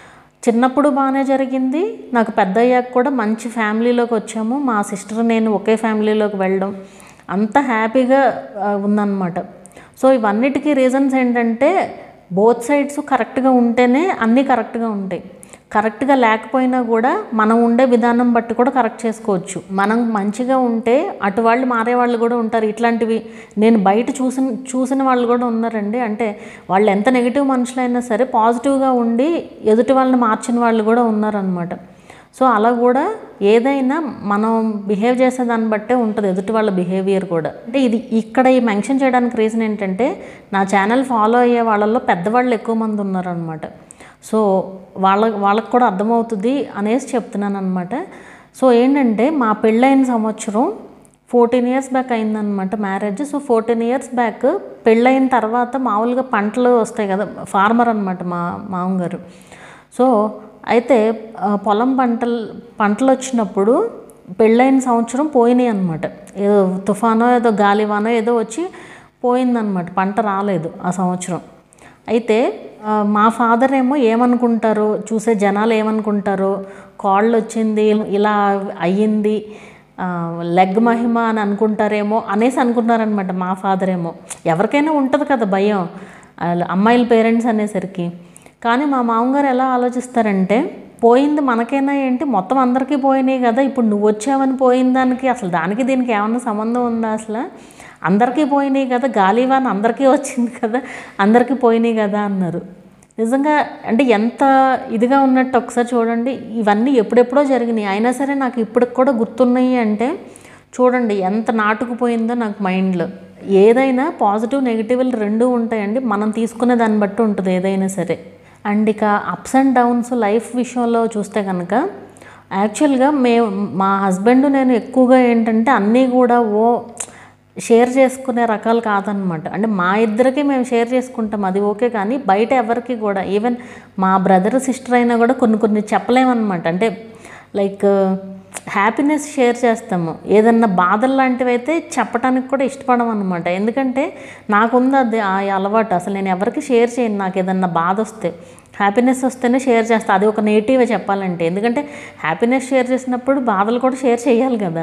చిన్నప్పుడు బాగానే జరిగింది నాకు పెద్ద అయ్యాక కూడా మంచి ఫ్యామిలీలోకి వచ్చాము మా సిస్టర్ నేను ఒకే ఫ్యామిలీలోకి వెళ్ళడం అంత హ్యాపీగా ఆ, ఉందన్నమాట సో ఇవన్నిటికీ రీజన్స్ ఏంటంటే బోత్ సైడ్స్ కరెక్ట్గా ఉంటేనే అన్నీ కరెక్ట్గా ఉంటాయి కరెక్ట్గా లేకపోయినా కూడా మనం ఉండే విధానం బట్టి కూడా కరెక్ట్ చేసుకోవచ్చు మనం మంచిగా ఉంటే అటు వాళ్ళు మారే వాళ్ళు కూడా ఉంటారు ఇట్లాంటివి నేను బయట చూసిన చూసిన వాళ్ళు కూడా ఉన్నారండి అంటే వాళ్ళు ఎంత నెగిటివ్ మనుషులైనా సరే పాజిటివ్గా ఉండి ఎదుటి వాళ్ళని మార్చిన వాళ్ళు కూడా ఉన్నారనమాట సో అలా కూడా ఏదైనా మనం బిహేవ్ చేసే దాన్ని బట్టే ఉంటుంది ఎదుటి వాళ్ళ బిహేవియర్ కూడా అంటే ఇది ఇక్కడ ఈ మెన్షన్ చేయడానికి రీజన్ ఏంటంటే నా ఛానల్ ఫాలో అయ్యే వాళ్ళల్లో పెద్దవాళ్ళు ఎక్కువ మంది ఉన్నారనమాట సో వాళ్ళ వాళ్ళకి కూడా అర్థమవుతుంది అనేసి చెప్తున్నాను అనమాట సో ఏంటంటే మా పెళ్ళైన సంవత్సరం ఫోర్టీన్ ఇయర్స్ బ్యాక్ అయిందనమాట marriage so fourteen years back పెళ్ళైన తర్వాత మామూలుగా పంటలు వస్తాయి కదా ఫార్మర్ అనమాట మా మామగారు సో అయితే ఆ, పొలం పంటలు పంటలు వచ్చినప్పుడు పెళ్ళైన సంవత్సరం పోయినాయి అనమాట ఏదో తుఫానో ఏదో గాలివానో ఏదో వచ్చి పోయిందనమాట పంట రాలేదు ఆ సంవత్సరం అయితే ఆ, మా ఫాదర్ ఏమో ఏమనుకుంటారో చూసే జనాలు ఏమనుకుంటారో కాళ్ళు వచ్చింది ఇలా అయ్యింది ఆ, లెగ్ మహిమ అని అనుకుంటారేమో అనేసి అనుకున్నారనమాట మా ఫాదర్ ఏమో ఎవరికైనా ఉంటుంది కదా భయం వాళ్ళ అమ్మాయిల పేరెంట్స్ అనేసరికి కానీ మా మామగారు ఎలా ఆలోచిస్తారంటే పోయింది మనకైనా ఏంటి మొత్తం అందరికీ పోయినాయి కదా ఇప్పుడు నువ్వు వచ్చావని పోయిన దానికి అసలు దానికి దీనికి ఏమన్నా సంబంధం ఉందా అసలు అందరికీ పోయినాయి కదా గాలివాన్ అందరికీ వచ్చింది కదా అందరికీ పోయినాయి కదా అన్నారు నిజంగా అంటే ఎంత ఇదిగా ఉన్నట్టు ఒకసారి చూడండి ఇవన్నీ ఎప్పుడెప్పుడో జరిగినాయి అయినా సరే నాకు ఇప్పటికి కూడా గుర్తున్నాయి అంటే చూడండి ఎంత నాటుకుపోయిందో నాకు మైండ్లో ఏదైనా పాజిటివ్ నెగిటివ్లు రెండూ ఉంటాయండి మనం తీసుకునే దాన్ని బట్టి ఉంటుంది ఏదైనా సరే అండ్ ఇక అప్స్ అండ్ డౌన్స్ లైఫ్ విషయంలో చూస్తే కనుక యాక్చువల్గా మే మా హస్బెండ్ నేను ఎక్కువగా ఏంటంటే అన్నీ కూడా ఓ షేర్ చేసుకునే రకాలు కాదనమాట అంటే మా ఇద్దరికి మేము షేర్ చేసుకుంటాం అది ఓకే కానీ బయట ఎవరికి కూడా ఈవెన్ మా బ్రదర్ సిస్టర్ అయినా కూడా కొన్ని కొన్ని చెప్పలేమన్నమాట అంటే లైక్ హ్యాపీనెస్ షేర్ చేస్తాము ఏదన్నా బాధలు లాంటివి అయితే చెప్పడానికి కూడా ఇష్టపడం అనమాట ఎందుకంటే నాకుంది అది ఆ అలవాటు అసలు నేను ఎవరికి షేర్ చేయను నాకు ఏదన్నా బాధ వస్తే హ్యాపీనెస్ వస్తేనే షేర్ చేస్తా అది ఒక నెగిటివే చెప్పాలంటే ఎందుకంటే హ్యాపీనెస్ షేర్ చేసినప్పుడు బాధలు కూడా షేర్ చేయాలి కదా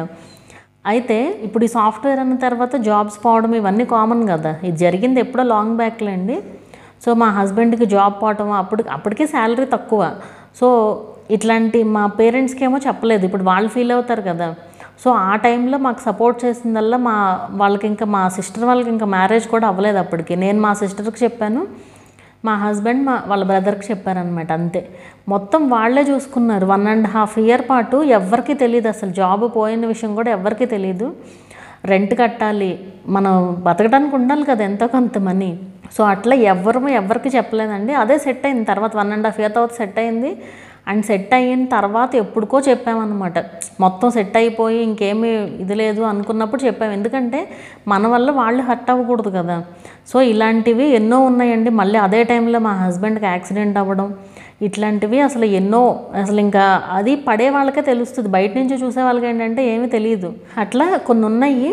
అయితే ఇప్పుడు ఈ సాఫ్ట్వేర్ అన్న తర్వాత జాబ్స్ పోవడం ఇవన్నీ కామన్ కదా ఇది జరిగింది ఎప్పుడో లాంగ్ బ్యాక్లో అండి సో మా హస్బెండ్కి జాబ్ పోవటం అప్పుడు అప్పటికే శాలరీ తక్కువ సో ఇట్లాంటి మా పేరెంట్స్కి ఏమో చెప్పలేదు ఇప్పుడు వాళ్ళు ఫీల్ అవుతారు కదా సో ఆ టైంలో మాకు సపోర్ట్ చేసిందల్లా మా వాళ్ళకి ఇంకా మా సిస్టర్ వాళ్ళకి ఇంకా మ్యారేజ్ కూడా అవ్వలేదు అప్పటికి నేను మా సిస్టర్కి చెప్పాను మా హస్బెండ్ మా వాళ్ళ బ్రదర్కి చెప్పారనమాట అంతే మొత్తం వాళ్ళే చూసుకున్నారు వన్ అండ్ హాఫ్ ఇయర్ పాటు ఎవ్వరికీ తెలియదు అసలు జాబ్ పోయిన విషయం కూడా ఎవ్వరికీ తెలియదు రెంట్ కట్టాలి మనం బతకడానికి ఉండాలి కదా ఎంతో కొంత మనీ సో అట్లా ఎవ్వరు ఎవరికి చెప్పలేదండి అదే సెట్ అయింది తర్వాత వన్ అండ్ హాఫ్ ఇయర్ తర్వాత సెట్ అయింది అండ్ సెట్ అయిన తర్వాత ఎప్పుడుకో చెప్పామన్నమాట మొత్తం సెట్ అయిపోయి ఇంకేమీ ఇది లేదు అనుకున్నప్పుడు చెప్పాము ఎందుకంటే మన వల్ల వాళ్ళు హర్ట్ అవ్వకూడదు కదా సో ఇలాంటివి ఎన్నో ఉన్నాయండి మళ్ళీ అదే టైంలో మా హస్బెండ్కి యాక్సిడెంట్ అవ్వడం ఇట్లాంటివి అసలు ఎన్నో అసలు ఇంకా అది పడే వాళ్ళకే తెలుస్తుంది బయట నుంచి చూసే వాళ్ళకి ఏంటంటే ఏమీ తెలియదు అట్లా కొన్ని ఉన్నాయి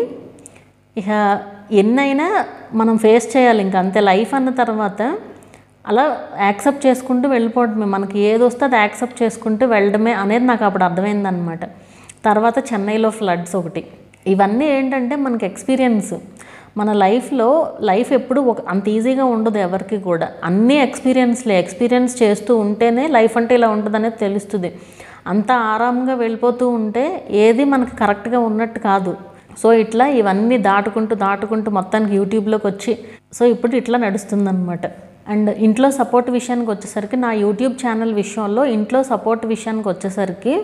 ఇక ఎన్నైనా మనం ఫేస్ చేయాలి ఇంకా అంతే లైఫ్ అన్న తర్వాత అలా యాక్సెప్ట్ చేసుకుంటూ వెళ్ళిపోవడమే మనకి ఏది వస్తే అది యాక్సెప్ట్ చేసుకుంటూ వెళ్ళడమే అనేది నాకు అప్పుడు అర్థమైందనమాట తర్వాత చెన్నైలో ఫ్లడ్స్ ఒకటి ఇవన్నీ ఏంటంటే మనకి ఎక్స్పీరియన్స్ మన లైఫ్లో లైఫ్ ఎప్పుడు ఒక అంత ఈజీగా ఉండదు ఎవరికి కూడా అన్ని ఎక్స్పీరియన్స్లే ఎక్స్పీరియన్స్ చేస్తూ ఉంటేనే లైఫ్ అంటే ఇలా ఉంటుంది అనేది తెలుస్తుంది అంత ఆరాంగా వెళ్ళిపోతూ ఉంటే ఏది మనకి కరెక్ట్గా ఉన్నట్టు కాదు సో ఇట్లా ఇవన్నీ దాటుకుంటూ దాటుకుంటూ మొత్తానికి యూట్యూబ్లోకి వచ్చి సో ఇప్పుడు ఇట్లా నడుస్తుందన్నమాట అండ్ ఇంట్లో సపోర్ట్ విషయానికి వచ్చేసరికి నా యూట్యూబ్ ఛానల్ విషయంలో ఇంట్లో సపోర్ట్ విషయానికి వచ్చేసరికి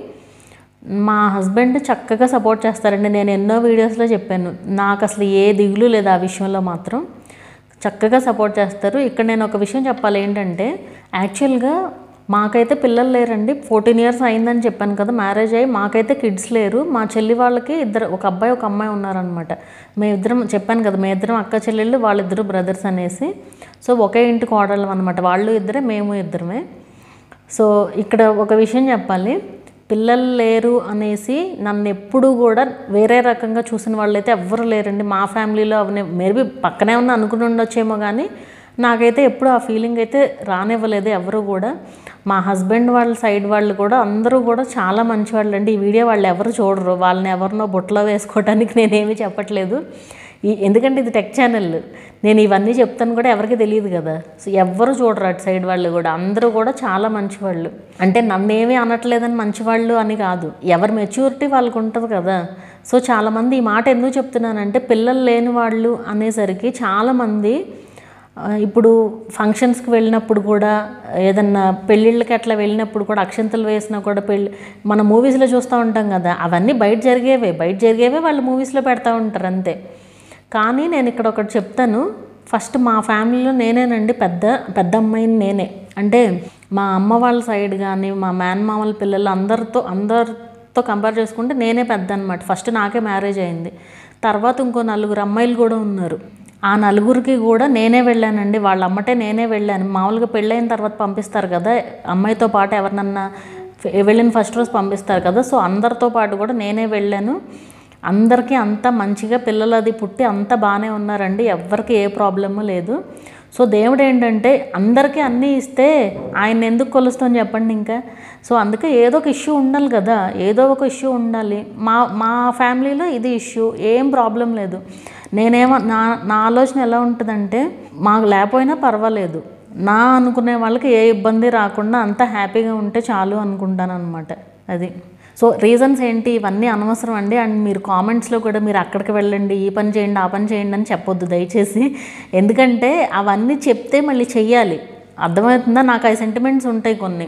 మా హస్బెండ్ చక్కగా సపోర్ట్ చేస్తారండి నేను ఎన్నో వీడియోస్లో చెప్పాను నాకు అసలు ఏ దిగులు లేదు ఆ విషయంలో మాత్రం చక్కగా సపోర్ట్ చేస్తారు ఇక్కడ నేను ఒక విషయం చెప్పాలి ఏంటంటే యాక్చువల్గా మాకైతే పిల్లలు లేరండి ఫోర్టీన్ ఇయర్స్ అయిందని చెప్పాను కదా మ్యారేజ్ అయ్యి మాకైతే కిడ్స్ లేరు మా చెల్లి వాళ్ళకి ఇద్దరు ఒక అబ్బాయి ఒక అమ్మాయి ఉన్నారనమాట మేమిద్దరం చెప్పాను కదా మేమిద్దరం అక్క చెల్లెళ్ళు వాళ్ళిద్దరు బ్రదర్స్ అనేసి సో ఒకే ఇంటికి కోడళ్ళం అనమాట వాళ్ళు ఇద్దరే మేము ఇద్దరమే సో ఇక్కడ ఒక విషయం చెప్పాలి పిల్లలు లేరు అనేసి నన్ను ఎప్పుడూ కూడా వేరే రకంగా చూసిన వాళ్ళైతే ఎవ్వరు లేరండి మా ఫ్యామిలీలో అవన్నీ మేబీ పక్కనే ఉన్న అనుకుని ఉండొచ్చేమో కానీ నాకైతే ఎప్పుడు ఆ ఫీలింగ్ అయితే రానివ్వలేదు ఎవరు కూడా మా హస్బెండ్ వాళ్ళ సైడ్ వాళ్ళు కూడా అందరూ కూడా చాలా మంచి వాళ్ళు అండి ఈ వీడియో వాళ్ళు ఎవరు చూడరు వాళ్ళని ఎవరినో బుట్టలో వేసుకోవడానికి నేనేమీ చెప్పట్లేదు ఈ ఎందుకంటే ఇది టెక్ ఛానల్ నేను ఇవన్నీ చెప్తాను కూడా ఎవరికి తెలియదు కదా సో ఎవ్వరు చూడరు అటు సైడ్ వాళ్ళు కూడా అందరూ కూడా చాలా మంచివాళ్ళు అంటే నన్నేమీ అనట్లేదని మంచివాళ్ళు అని కాదు ఎవరి మెచ్యూరిటీ వాళ్ళకు ఉంటుంది కదా సో చాలామంది ఈ మాట ఎందుకు చెప్తున్నానంటే పిల్లలు లేని వాళ్ళు అనేసరికి చాలామంది ఆ, ఇప్పుడు ఫంక్షన్స్కి వెళ్ళినప్పుడు కూడా ఏదన్నా పెళ్ళిళ్ళకి అట్లా వెళ్ళినప్పుడు కూడా అక్షంతలు వేసినా కూడా పెళ్ళి మన మూవీస్లో చూస్తూ ఉంటాం కదా అవన్నీ బయట జరిగేవే బయట జరిగేవే వాళ్ళు మూవీస్లో పెడతా ఉంటారు అంతే కానీ నేను ఇక్కడ ఒకటి చెప్తాను ఫస్ట్ మా ఫ్యామిలీలో నేనేనండి పెద్ద పెద్ద అమ్మాయిని నేనే అంటే మా అమ్మ వాళ్ళ సైడ్ కానీ మా మేనమామల పిల్లలు అందరితో అందరితో కంపేర్ చేసుకుంటే నేనే పెద్ద అనమాట ఫస్ట్ నాకే మ్యారేజ్ అయింది తర్వాత ఇంకో నలుగురు అమ్మాయిలు కూడా ఉన్నారు ఆ నలుగురికి కూడా నేనే వెళ్ళానండి వాళ్ళ అమ్మటే నేనే వెళ్ళాను మామూలుగా పెళ్ళైన తర్వాత పంపిస్తారు కదా అమ్మాయితో పాటు ఎవరినన్నా వెళ్ళిన ఫస్ట్ రోజు పంపిస్తారు కదా సో అందరితో పాటు కూడా నేనే వెళ్ళాను అందరికీ అంత మంచిగా పిల్లలు అది పుట్టి అంత బాగానే ఉన్నారండి ఎవ్వరికి ఏ ప్రాబ్లము లేదు సో దేవుడు ఏంటంటే అందరికీ అన్నీ ఇస్తే ఆయన ఎందుకు కొలుస్తాం చెప్పండి ఇంకా సో అందుకే ఏదో ఒక ఇష్యూ ఉండాలి కదా ఏదో ఒక ఇష్యూ ఉండాలి మా మా ఫ్యామిలీలో ఇది ఇష్యూ ఏం ప్రాబ్లం లేదు నేనేమో నా నా ఆలోచన ఎలా ఉంటుందంటే మాకు లేకపోయినా పర్వాలేదు నా అనుకునే వాళ్ళకి ఏ ఇబ్బంది రాకుండా అంత హ్యాపీగా ఉంటే చాలు అనుకుంటాను అనమాట అది సో రీజన్స్ ఏంటి ఇవన్నీ అనవసరం అండి అండ్ మీరు కామెంట్స్లో కూడా మీరు అక్కడికి వెళ్ళండి ఈ పని చేయండి ఆ పని చేయండి అని చెప్పొద్దు దయచేసి ఎందుకంటే అవన్నీ చెప్తే మళ్ళీ చెయ్యాలి అర్థమవుతుందా నాకు ఆ సెంటిమెంట్స్ ఉంటాయి కొన్ని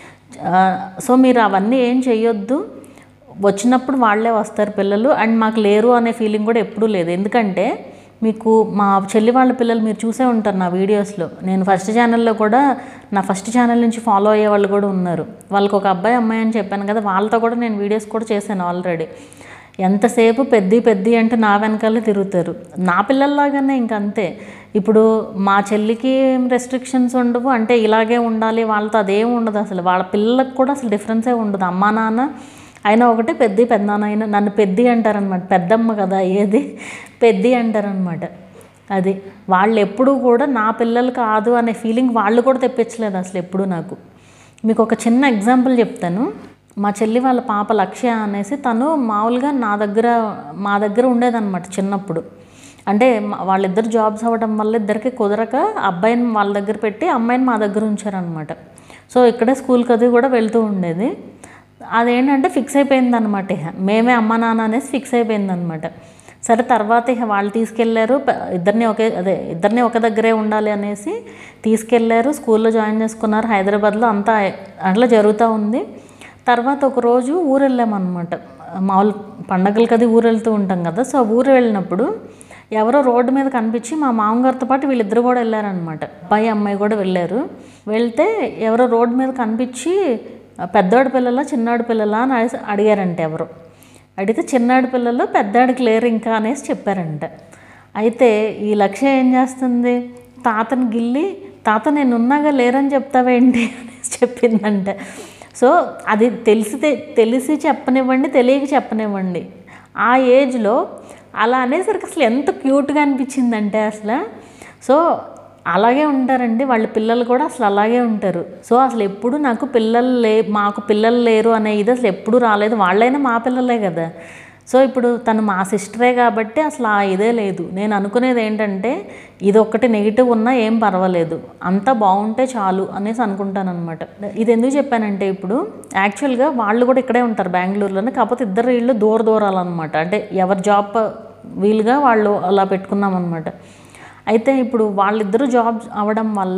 ఆ, సో మీరు అవన్నీ ఏం చెయ్యొద్దు వచ్చినప్పుడు వాళ్ళే వస్తారు పిల్లలు అండ్ మాకు లేరు అనే ఫీలింగ్ కూడా ఎప్పుడూ లేదు ఎందుకంటే మీకు మా చెల్లి వాళ్ళ పిల్లలు మీరు చూసే ఉంటారు నా వీడియోస్లో నేను ఫస్ట్ ఛానల్లో కూడా నా ఫస్ట్ ఛానల్ నుంచి ఫాలో అయ్యే వాళ్ళు కూడా ఉన్నారు వాళ్ళకి ఒక అబ్బాయి అమ్మాయి అని చెప్పాను కదా వాళ్ళతో కూడా నేను వీడియోస్ కూడా చేశాను ఆల్రెడీ ఎంతసేపు పెద్ది పెద్ది అంటే నా వెనకాలే తిరుగుతారు నా పిల్లల్లాగానే ఇంక అంతే ఇప్పుడు మా చెల్లికి ఏం రెస్ట్రిక్షన్స్ ఉండవు అంటే ఇలాగే ఉండాలి వాళ్ళతో అదేం ఉండదు అసలు వాళ్ళ పిల్లలకు కూడా అసలు డిఫరెన్సే ఉండదు అమ్మా నాన్న అయినా ఒకటే పెద్ది పెద్దనాన్న అయినా నన్ను పెద్ది అంటారనమాట పెద్దమ్మ కదా ఏది పెద్ది అంటారనమాట అది వాళ్ళు ఎప్పుడూ కూడా నా పిల్లలు కాదు అనే ఫీలింగ్ వాళ్ళు కూడా తెప్పించలేదు అసలు ఎప్పుడూ నాకు మీకు ఒక చిన్న ఎగ్జాంపుల్ చెప్తాను మా చెల్లి వాళ్ళ పాప లక్ష్య అనేసి తను మామూలుగా నా దగ్గర మా దగ్గర ఉండేదన్నమాట చిన్నప్పుడు అంటే మా- వాళ్ళిద్దరు జాబ్స్ అవ్వడం వల్ల ఇద్దరికి కుదరక అబ్బాయిని వాళ్ళ దగ్గర పెట్టి అమ్మాయిని మా దగ్గర ఉంచారనమాట సో ఇక్కడే స్కూల్కి అది కూడా వెళ్తూ ఉండేది అదేంటంటే ఫిక్స్ అయిపోయింది అనమాట ఇక మేమే అమ్మ నాన్న అనేసి ఫిక్స్ అయిపోయింది అనమాట సరే తర్వాత ఇక వాళ్ళు తీసుకెళ్లారు ప- ఇద్దరిని ఒకే అదే ఇద్దరిని ఒక దగ్గరే ఉండాలి అనేసి తీసుకెళ్లారు స్కూల్లో జాయిన్ చేసుకున్నారు హైదరాబాద్లో అంతా అట్లా జరుగుతూ ఉంది తర్వాత ఒక రోజు ఊరు వెళ్ళామన్నమాట మామూలు పండగలకి అది ఊరు వెళ్తూ ఉంటాం కదా సో ఊరు వెళ్ళినప్పుడు ఎవరో రోడ్డు మీద కనిపించి మా మామగారితో పాటు వీళ్ళిద్దరు కూడా వెళ్ళారనమాట అబ్బాయి అమ్మాయి కూడా వెళ్ళారు వెళ్తే ఎవరో రోడ్డు మీద కనిపించి పెద్దోడి పిల్లలా చిన్నాడు పిల్లలా అని అడిగి- అడిగారంట ఎవరు అడిగితే చిన్నాడు పిల్లలు పెద్దాడికి లేరు ఇంకా అనేసి చెప్పారంట అయితే ఈ లక్ష్య ఏం చేస్తుంది తాతని గిల్లి తాత నేను ఉన్నాగా లేరని చెప్తావేంటి అనేసి చెప్పిందంట సో అది తెలిసితే తెలిసి చెప్పనివ్వండి తెలియక చెప్పనివ్వండి ఆ ఏజ్లో అలా అనేసరికి అసలు ఎంత క్యూట్గా అనిపించిందంటే అసలు సో అలాగే ఉంటారండి వాళ్ళ పిల్లలు కూడా అసలు అలాగే ఉంటారు సో అసలు ఎప్పుడు నాకు పిల్లలు లే మాకు పిల్లలు లేరు అనే ఇది అసలు ఎప్పుడు రాలేదు వాళ్ళైనా మా పిల్లలే కదా సో ఇప్పుడు తను మా సిస్టరే కాబట్టి అసలు ఆ ఇదే లేదు నేను అనుకునేది ఏంటంటే ఇది ఒక్కటి నెగిటివ్ ఉన్నా ఏం పర్వాలేదు అంతా బాగుంటే చాలు అనేసి అనుకుంటాను అనమాట ఇది ఎందుకు చెప్పానంటే ఇప్పుడు యాక్చువల్గా వాళ్ళు కూడా ఇక్కడే ఉంటారు బెంగళూరులోనే కాకపోతే ఇద్దరు వీళ్ళు దూర దూరాలన్నమాట అంటే ఎవరి జాబ్ వీలుగా వాళ్ళు అలా పెట్టుకున్నాం అనమాట అయితే ఇప్పుడు వాళ్ళిద్దరూ జాబ్ అవ్వడం వల్ల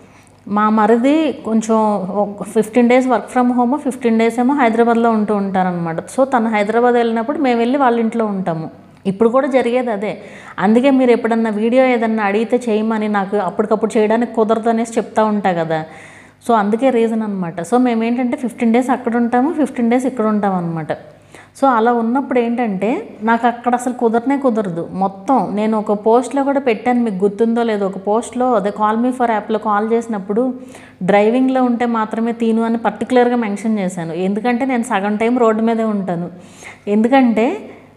మా మరిది కొంచెం fifteen days work from home fifteen days ఏమో హైదరాబాద్లో ఉంటూ ఉంటారనమాట సో తను హైదరాబాద్ వెళ్ళినప్పుడు మేము వెళ్ళి వాళ్ళ ఇంట్లో ఉంటాము ఇప్పుడు కూడా జరిగేది అదే అందుకే మీరు ఎప్పుడన్నా వీడియో ఏదన్నా అడిగితే చేయమని నాకు అప్పటికప్పుడు చేయడానికి కుదరదు అనేసి చెప్తా ఉంటా కదా సో అందుకే రీజన్ అనమాట సో మేము ఏంటంటే ఫిఫ్టీన్ డేస్ అక్కడ ఉంటాము ఫిఫ్టీన్ డేస్ ఇక్కడ ఉంటాం అనమాట సో అలా ఉన్నప్పుడు ఏంటంటే నాకు అక్కడ అసలు కుదరనే కుదరదు మొత్తం నేను ఒక పోస్ట్లో కూడా పెట్టాను మీకు గుర్తుందో లేదో ఒక పోస్ట్లో అదే కాల్ మీ ఫర్ యాప్లో కాల్ చేసినప్పుడు డ్రైవింగ్లో ఉంటే మాత్రమే తీను అని పర్టికులర్గా మెన్షన్ చేశాను ఎందుకంటే నేను సగం టైం రోడ్డు మీదే ఉంటాను ఎందుకంటే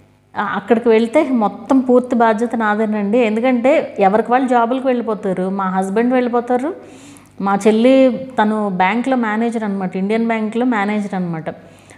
ఆ- అక్కడికి వెళ్తే మొత్తం పూర్తి బాధ్యత నాదేనండి ఎందుకంటే ఎవరికి వాళ్ళు జాబులకు వెళ్ళిపోతారు మా హస్బెండ్ వెళ్ళిపోతారు మా చెల్లి తను బ్యాంక్లో మేనేజర్ అనమాట ఇండియన్ బ్యాంక్లో మేనేజర్ అనమాట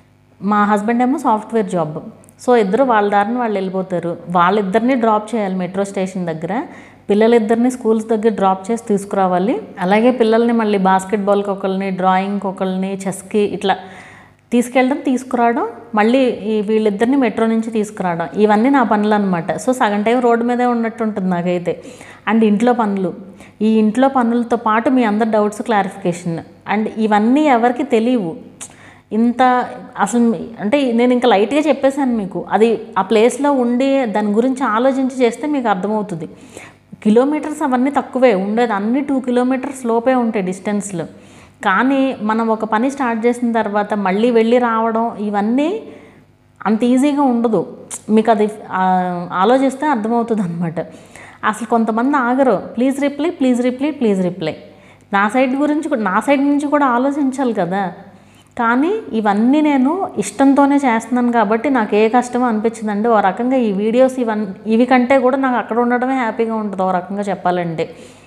మా హస్బెండ్ ఏమో సాఫ్ట్వేర్ జాబ్ సో ఇద్దరు వాళ్ళ దారిని వాళ్ళు వెళ్ళిపోతారు వాళ్ళిద్దరిని డ్రాప్ చేయాలి మెట్రో స్టేషన్ దగ్గర పిల్లలిద్దరిని స్కూల్స్ దగ్గర డ్రాప్ చేసి తీసుకురావాలి అలాగే పిల్లల్ని మళ్ళీ బాస్కెట్బాల్కి ఒకళ్ళని డ్రాయింగ్కి ఒకళ్ళని చెస్కి ఇట్లా తీసుకెళ్ళడం తీసుకురావడం మళ్ళీ ఈ వీళ్ళిద్దరిని మెట్రో నుంచి తీసుకురావడం ఇవన్నీ నా పనులు అనమాట సో సగం టైం రోడ్డు మీదే ఉన్నట్టు ఉంటుంది నాకైతే అండ్ ఇంట్లో పనులు ఈ ఇంట్లో పనులతో పాటు మీ అందరి డౌట్స్ క్లారిఫికేషన్ అండ్ ఇవన్నీ ఎవరికి తెలియవు ఇంత అసలు మీ- అంటే నేను ఇంకా లైట్గా చెప్పేశాను మీకు అది ఆ ప్లేస్లో ఉండి దాని గురించి ఆలోచించి చేస్తే మీకు అర్థమవుతుంది కిలోమీటర్స్ అవన్నీ తక్కువే ఉండేది అన్ని టూ కిలోమీటర్స్ లోపే ఉంటాయి డిస్టెన్స్లో కానీ మనం ఒక పని స్టార్ట్ చేసిన తర్వాత మళ్ళీ వెళ్ళి రావడం ఇవన్నీ అంత ఈజీగా ఉండదు మీకు అది ఆ, ఆలోచిస్తే అర్థమవుతుంది అనమాట అసలు కొంతమంది ఆగరు please reply please reply please reply నా సైడ్ గురించి కూడా నా సైడ్ నుంచి కూడా ఆలోచించాలి కదా కానీ ఇవన్నీ నేను ఇష్టంతోనే చేస్తున్నాను కాబట్టి నాకు ఏ కష్టమో అనిపించిందండి ఓ రకంగా ఈ వీడియోస్ ఇవన్నీ ఇవి కంటే కూడా నాకు అక్కడ ఉండడమే హ్యాపీగా ఉంటుంది ఓ రకంగా చెప్పాలంటే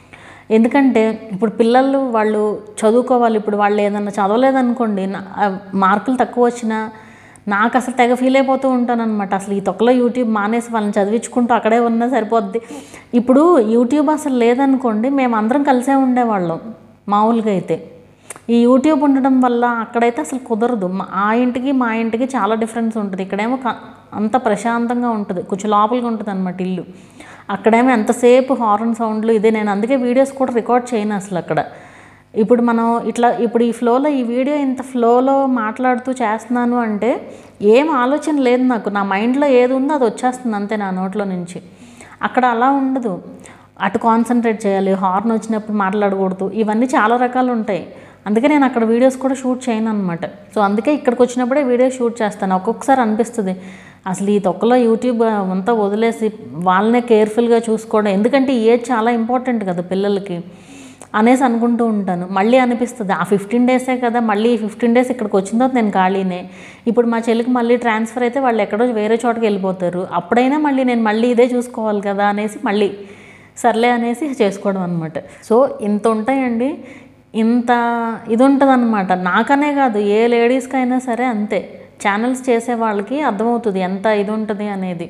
ఎందుకంటే ఇప్పుడు పిల్లలు వాళ్ళు చదువుకోవాలి ఇప్పుడు వాళ్ళు ఏదన్నా చదవలేదనుకోండి నా- ఆ మార్కులు తక్కువ వచ్చినా నాకు అసలు తెగ ఫీల్ అయిపోతూ ఉంటాను అనమాట అసలు ఈ తొక్కలో యూట్యూబ్ మానేసి వాళ్ళని చదివించుకుంటూ అక్కడే ఉన్నా సరిపోద్ది ఇప్పుడు యూట్యూబ్ అసలు లేదనుకోండి మేము అందరం కలిసే ఉండేవాళ్ళం మామూలుగా అయితే ఈ యూట్యూబ్ ఉండడం వల్ల అక్కడైతే అసలు కుదరదు మా- ఆ ఇంటికి మా ఇంటికి చాలా డిఫరెన్స్ ఉంటుంది ఇక్కడేమో క- అంత ప్రశాంతంగా ఉంటుంది కొంచెం లోపలిగా ఉంటుంది అనమాట ఇల్లు అక్కడేమో ఎంతసేపు హార్న్ సౌండ్లు ఇదే నేను అందుకే వీడియోస్ కూడా రికార్డ్ చేయను అసలు అక్కడ ఇప్పుడు మనం ఇట్లా ఇప్పుడు ఈ ఫ్లోలో ఈ వీడియో ఇంత ఫ్లోలో మాట్లాడుతూ చేస్తున్నాను అంటే ఏం ఆలోచన లేదు నాకు నా మైండ్లో ఏది ఉందో అది వచ్చేస్తుంది అంతే నా నోట్లో నుంచి అక్కడ అలా ఉండదు అటు కాన్సన్ట్రేట్ చేయాలి హార్న్ వచ్చినప్పుడు మాట్లాడకూడదు ఇవన్నీ చాలా రకాలు ఉంటాయి అందుకే నేను అక్కడ వీడియోస్ కూడా షూట్ చేయను అనమాట సో అందుకే ఇక్కడికి వచ్చినప్పుడే వీడియో షూట్ చేస్తాను ఒక్కొక్కసారి అనిపిస్తుంది అసలు ఈ తొక్కలో యూట్యూబ్ అంతా వదిలేసి వాళ్ళనే కేర్ఫుల్గా చూసుకోవడం ఎందుకంటే ఈ ఏజ్ చాలా ఇంపార్టెంట్ కదా పిల్లలకి అనేసి అనుకుంటూ ఉంటాను మళ్ళీ అనిపిస్తుంది ఆ ఫిఫ్టీన్ డేసే కదా మళ్ళీ ఈ ఫిఫ్టీన్ డేస్ ఇక్కడికి వచ్చిన తర్వాత నేను ఖాళీనే ఇప్పుడు మా చెల్లికి మళ్ళీ ట్రాన్స్ఫర్ అయితే వాళ్ళు ఎక్కడో వేరే చోటకి వెళ్ళిపోతారు అప్పుడైనా మళ్ళీ నేను మళ్ళీ ఇదే చూసుకోవాలి కదా అనేసి మళ్ళీ సర్లే అనేసి చేసుకోవడం అనమాట సో ఇంత ఉంటాయండి ఇంత ఇది ఉంటుంది అనమాట నాకనే కాదు ఏ లేడీస్కైనా సరే అంతే ఛానల్స్ చేసే వాళ్ళకి అర్థమవుతుంది ఎంత ఇది ఉంటుంది అనేది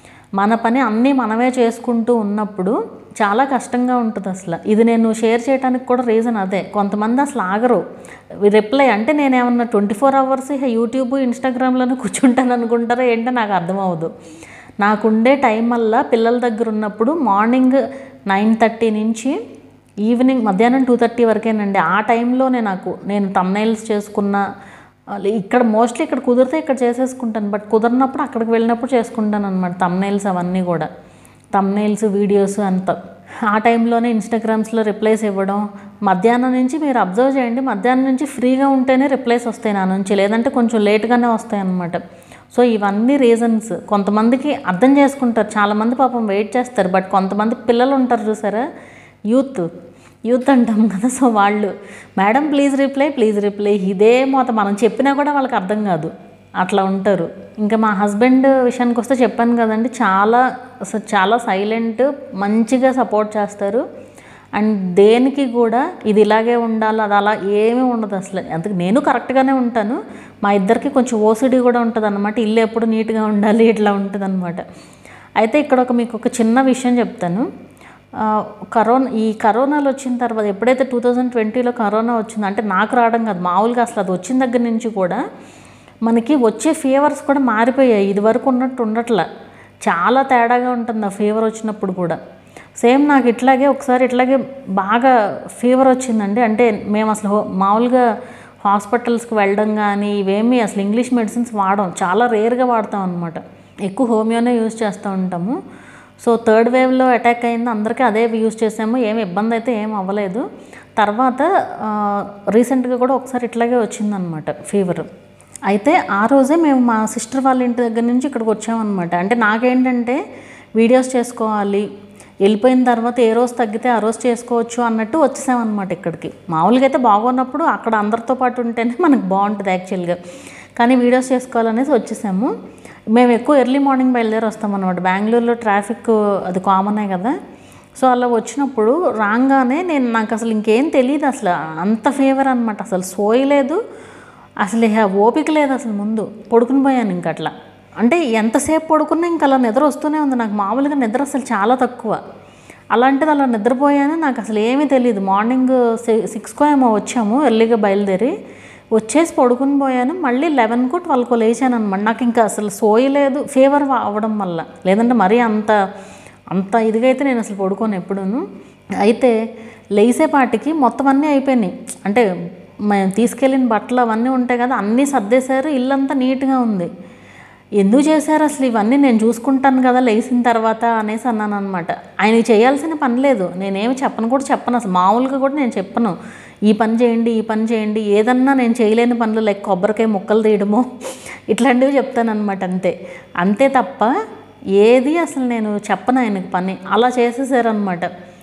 మన పని అన్నీ మనమే చేసుకుంటూ ఉన్నప్పుడు చాలా కష్టంగా ఉంటుంది అసలు ఇది నేను షేర్ చేయడానికి కూడా రీజన్ అదే కొంతమంది అసలు ఆగరు రిప్లై అంటే నేను ఏమన్నా ట్వంటీ ఫోర్ అవర్స్ యూట్యూబ్ ఇన్స్టాగ్రామ్లోనే కూర్చుంటాను అనుకుంటారో ఏంటో నాకు అర్థమవుదు నాకుండే టైం వల్ల పిల్లల దగ్గర ఉన్నప్పుడు మార్నింగ్ నైన్ థర్టీ నుంచి ఈవినింగ్ మధ్యాహ్నం టూ థర్టీ వరకేనండి ఆ టైంలోనే నాకు నేను తమ్నైల్స్ చేసుకున్న అలా ఇక్కడ మోస్ట్లీ ఇక్కడ కుదిరితే ఇక్కడ చేసేసుకుంటాను బట్ కుదరినప్పుడు అక్కడికి వెళ్ళినప్పుడు చేసుకుంటాను అనమాట తమ్నైల్స్ అవన్నీ కూడా తమ్నైల్స్ వీడియోస్ అంతా ఆ టైంలోనే ఇన్స్టాగ్రామ్స్లో రిప్లైస్ ఇవ్వడం మధ్యాహ్నం నుంచి మీరు అబ్జర్వ్ చేయండి మధ్యాహ్నం నుంచి ఫ్రీగా ఉంటేనే రిప్లైస్ వస్తాయి నా నుంచి లేదంటే కొంచెం లేట్గానే వస్తాయి అన్నమాట సో ఇవన్నీ రీజన్స్ కొంతమందికి అర్థం చేసుకుంటారు చాలామంది పాపం వెయిట్ చేస్తారు బట్ కొంతమంది పిల్లలు ఉంటారు చూసారా యూత్ యూత్ అంటాం కదా సో వాళ్ళు madam please reply please reply ఇదే మొత్తం మనం చెప్పినా కూడా వాళ్ళకి అర్థం కాదు అట్లా ఉంటారు ఇంకా మా హస్బెండ్ విషయానికి వస్తే చెప్పాను కదండి చాలా అసలు చాలా సైలెంట్ మంచిగా సపోర్ట్ చేస్తారు అండ్ దేనికి కూడా ఇది ఇలాగే ఉండాలి అది అలా ఏమీ ఉండదు అసలు అందుకు నేను కరెక్ట్గానే ఉంటాను మా ఇద్దరికి కొంచెం ఓసిడి కూడా ఉంటుంది అనమాట ఇల్లు ఎప్పుడు నీట్గా ఉండాలి ఇట్లా ఉంటుంది అనమాట అయితే ఇక్కడ ఒక మీకు ఒక చిన్న విషయం చెప్తాను ఆ, కరోనా ఈ కరోనాలు వచ్చిన తర్వాత ఎప్పుడైతే టూ థౌజండ్ ట్వంటీలో కరోనా వచ్చిందో అంటే నాకు రావడం కాదు మామూలుగా అసలు అది వచ్చిన దగ్గర నుంచి కూడా మనకి వచ్చే ఫీవర్స్ కూడా మారిపోయాయి ఇది వరకు ఉన్నట్టు ఉండట్లా చాలా తేడాగా ఉంటుంది ఆ ఫీవర్ వచ్చినప్పుడు కూడా సేమ్ నాకు ఇట్లాగే ఒకసారి ఇట్లాగే బాగా ఫీవర్ వచ్చిందండి అంటే మేము అసలు హో- మామూలుగా హాస్పిటల్స్కి వెళ్ళడం కానీ ఇవేమీ అసలు ఇంగ్లీష్ మెడిసిన్స్ వాడం చాలా రేర్గా వాడతాం అనమాట ఎక్కువ హోమియోనే యూజ్ చేస్తూ ఉంటాము సో థర్డ్ వేవ్లో అటాక్ అయింది అందరికీ అదే యూజ్ చేసాము ఏమి ఇబ్బంది అయితే ఏం అవ్వలేదు తర్వాత రీసెంట్గా కూడా ఒకసారి ఇట్లాగే వచ్చిందనమాట ఫీవర్ అయితే ఆ రోజే మేము మా సిస్టర్ వాళ్ళ ఇంటి దగ్గర నుంచి ఇక్కడికి వచ్చామన్నమాట అంటే నాకేంటంటే వీడియోస్ చేసుకోవాలి వెళ్ళిపోయిన తర్వాత ఏ రోజు తగ్గితే ఆ రోజు చేసుకోవచ్చు అన్నట్టు వచ్చేసామన్నమాట ఇక్కడికి మామూలుగా అయితే బాగున్నప్పుడు అక్కడ అందరితో పాటు ఉంటేనే మనకు బాగుంటుంది యాక్చువల్గా కానీ వీడియోస్ చేసుకోవాలనేసి వచ్చేసాము మేము ఎక్కువ ఎర్లీ మార్నింగ్ బయలుదేరి వస్తాం అనమాట బెంగళూరులో ట్రాఫిక్ అది కామనే కదా సో అలా వచ్చినప్పుడు రాగానే నేను నాకు అసలు ఇంకేం తెలియదు అసలు అంత ఫేవర్ అనమాట అసలు సోయలేదు అసలు ఇహ ఓపిక లేదు అసలు ముందు పడుకుని పోయాను ఇంక అట్లా అంటే ఎంతసేపు పడుకున్నా ఇంకా అలా నిద్ర వస్తూనే ఉంది నాకు మామూలుగా నిద్ర అసలు చాలా తక్కువ అలాంటిది అలా నిద్రపోయాను నాకు అసలు ఏమీ తెలియదు మార్నింగ్ సిక్స్కో ఏమో వచ్చాము ఎర్లీగా బయలుదేరి వచ్చేసి పడుకుని పోయాను మళ్ళీ లెవెన్కో ట్వెల్వ్కో లేచాను అనమాట నాకు ఇంకా అసలు సోయలేదు ఫీవర్ అవ్వడం వల్ల లేదంటే మరీ అంత అంత ఇదిగా అయితే నేను అసలు పడుకోను ఎప్పుడూను అయితే లేసేపాటికి మొత్తం అన్నీ అయిపోయినాయి అంటే మేము తీసుకెళ్ళిన బట్టలు అవన్నీ ఉంటాయి కదా అన్నీ సర్దేశారు ఇల్లంతా నీట్గా ఉంది ఎందుకు చేశారు అసలు ఇవన్నీ నేను చూసుకుంటాను కదా లేచిన తర్వాత అనేసి అన్నాను అనమాట ఆయన చేయాల్సిన పని లేదు నేనేమి చెప్పను కూడా చెప్పను అసలు మామూలుగా కూడా నేను చెప్పను ఈ పని చేయండి ఈ పని చేయండి ఏదన్నా నేను చేయలేని పనులు లైక్ కొబ్బరికాయ ముక్కలు తీయడమో ఇట్లాంటివి చెప్తాను అనమాట అంతే అంతే తప్ప ఏది అసలు నేను చెప్పను ఆయనకి పని అలా చేసేసారనమాట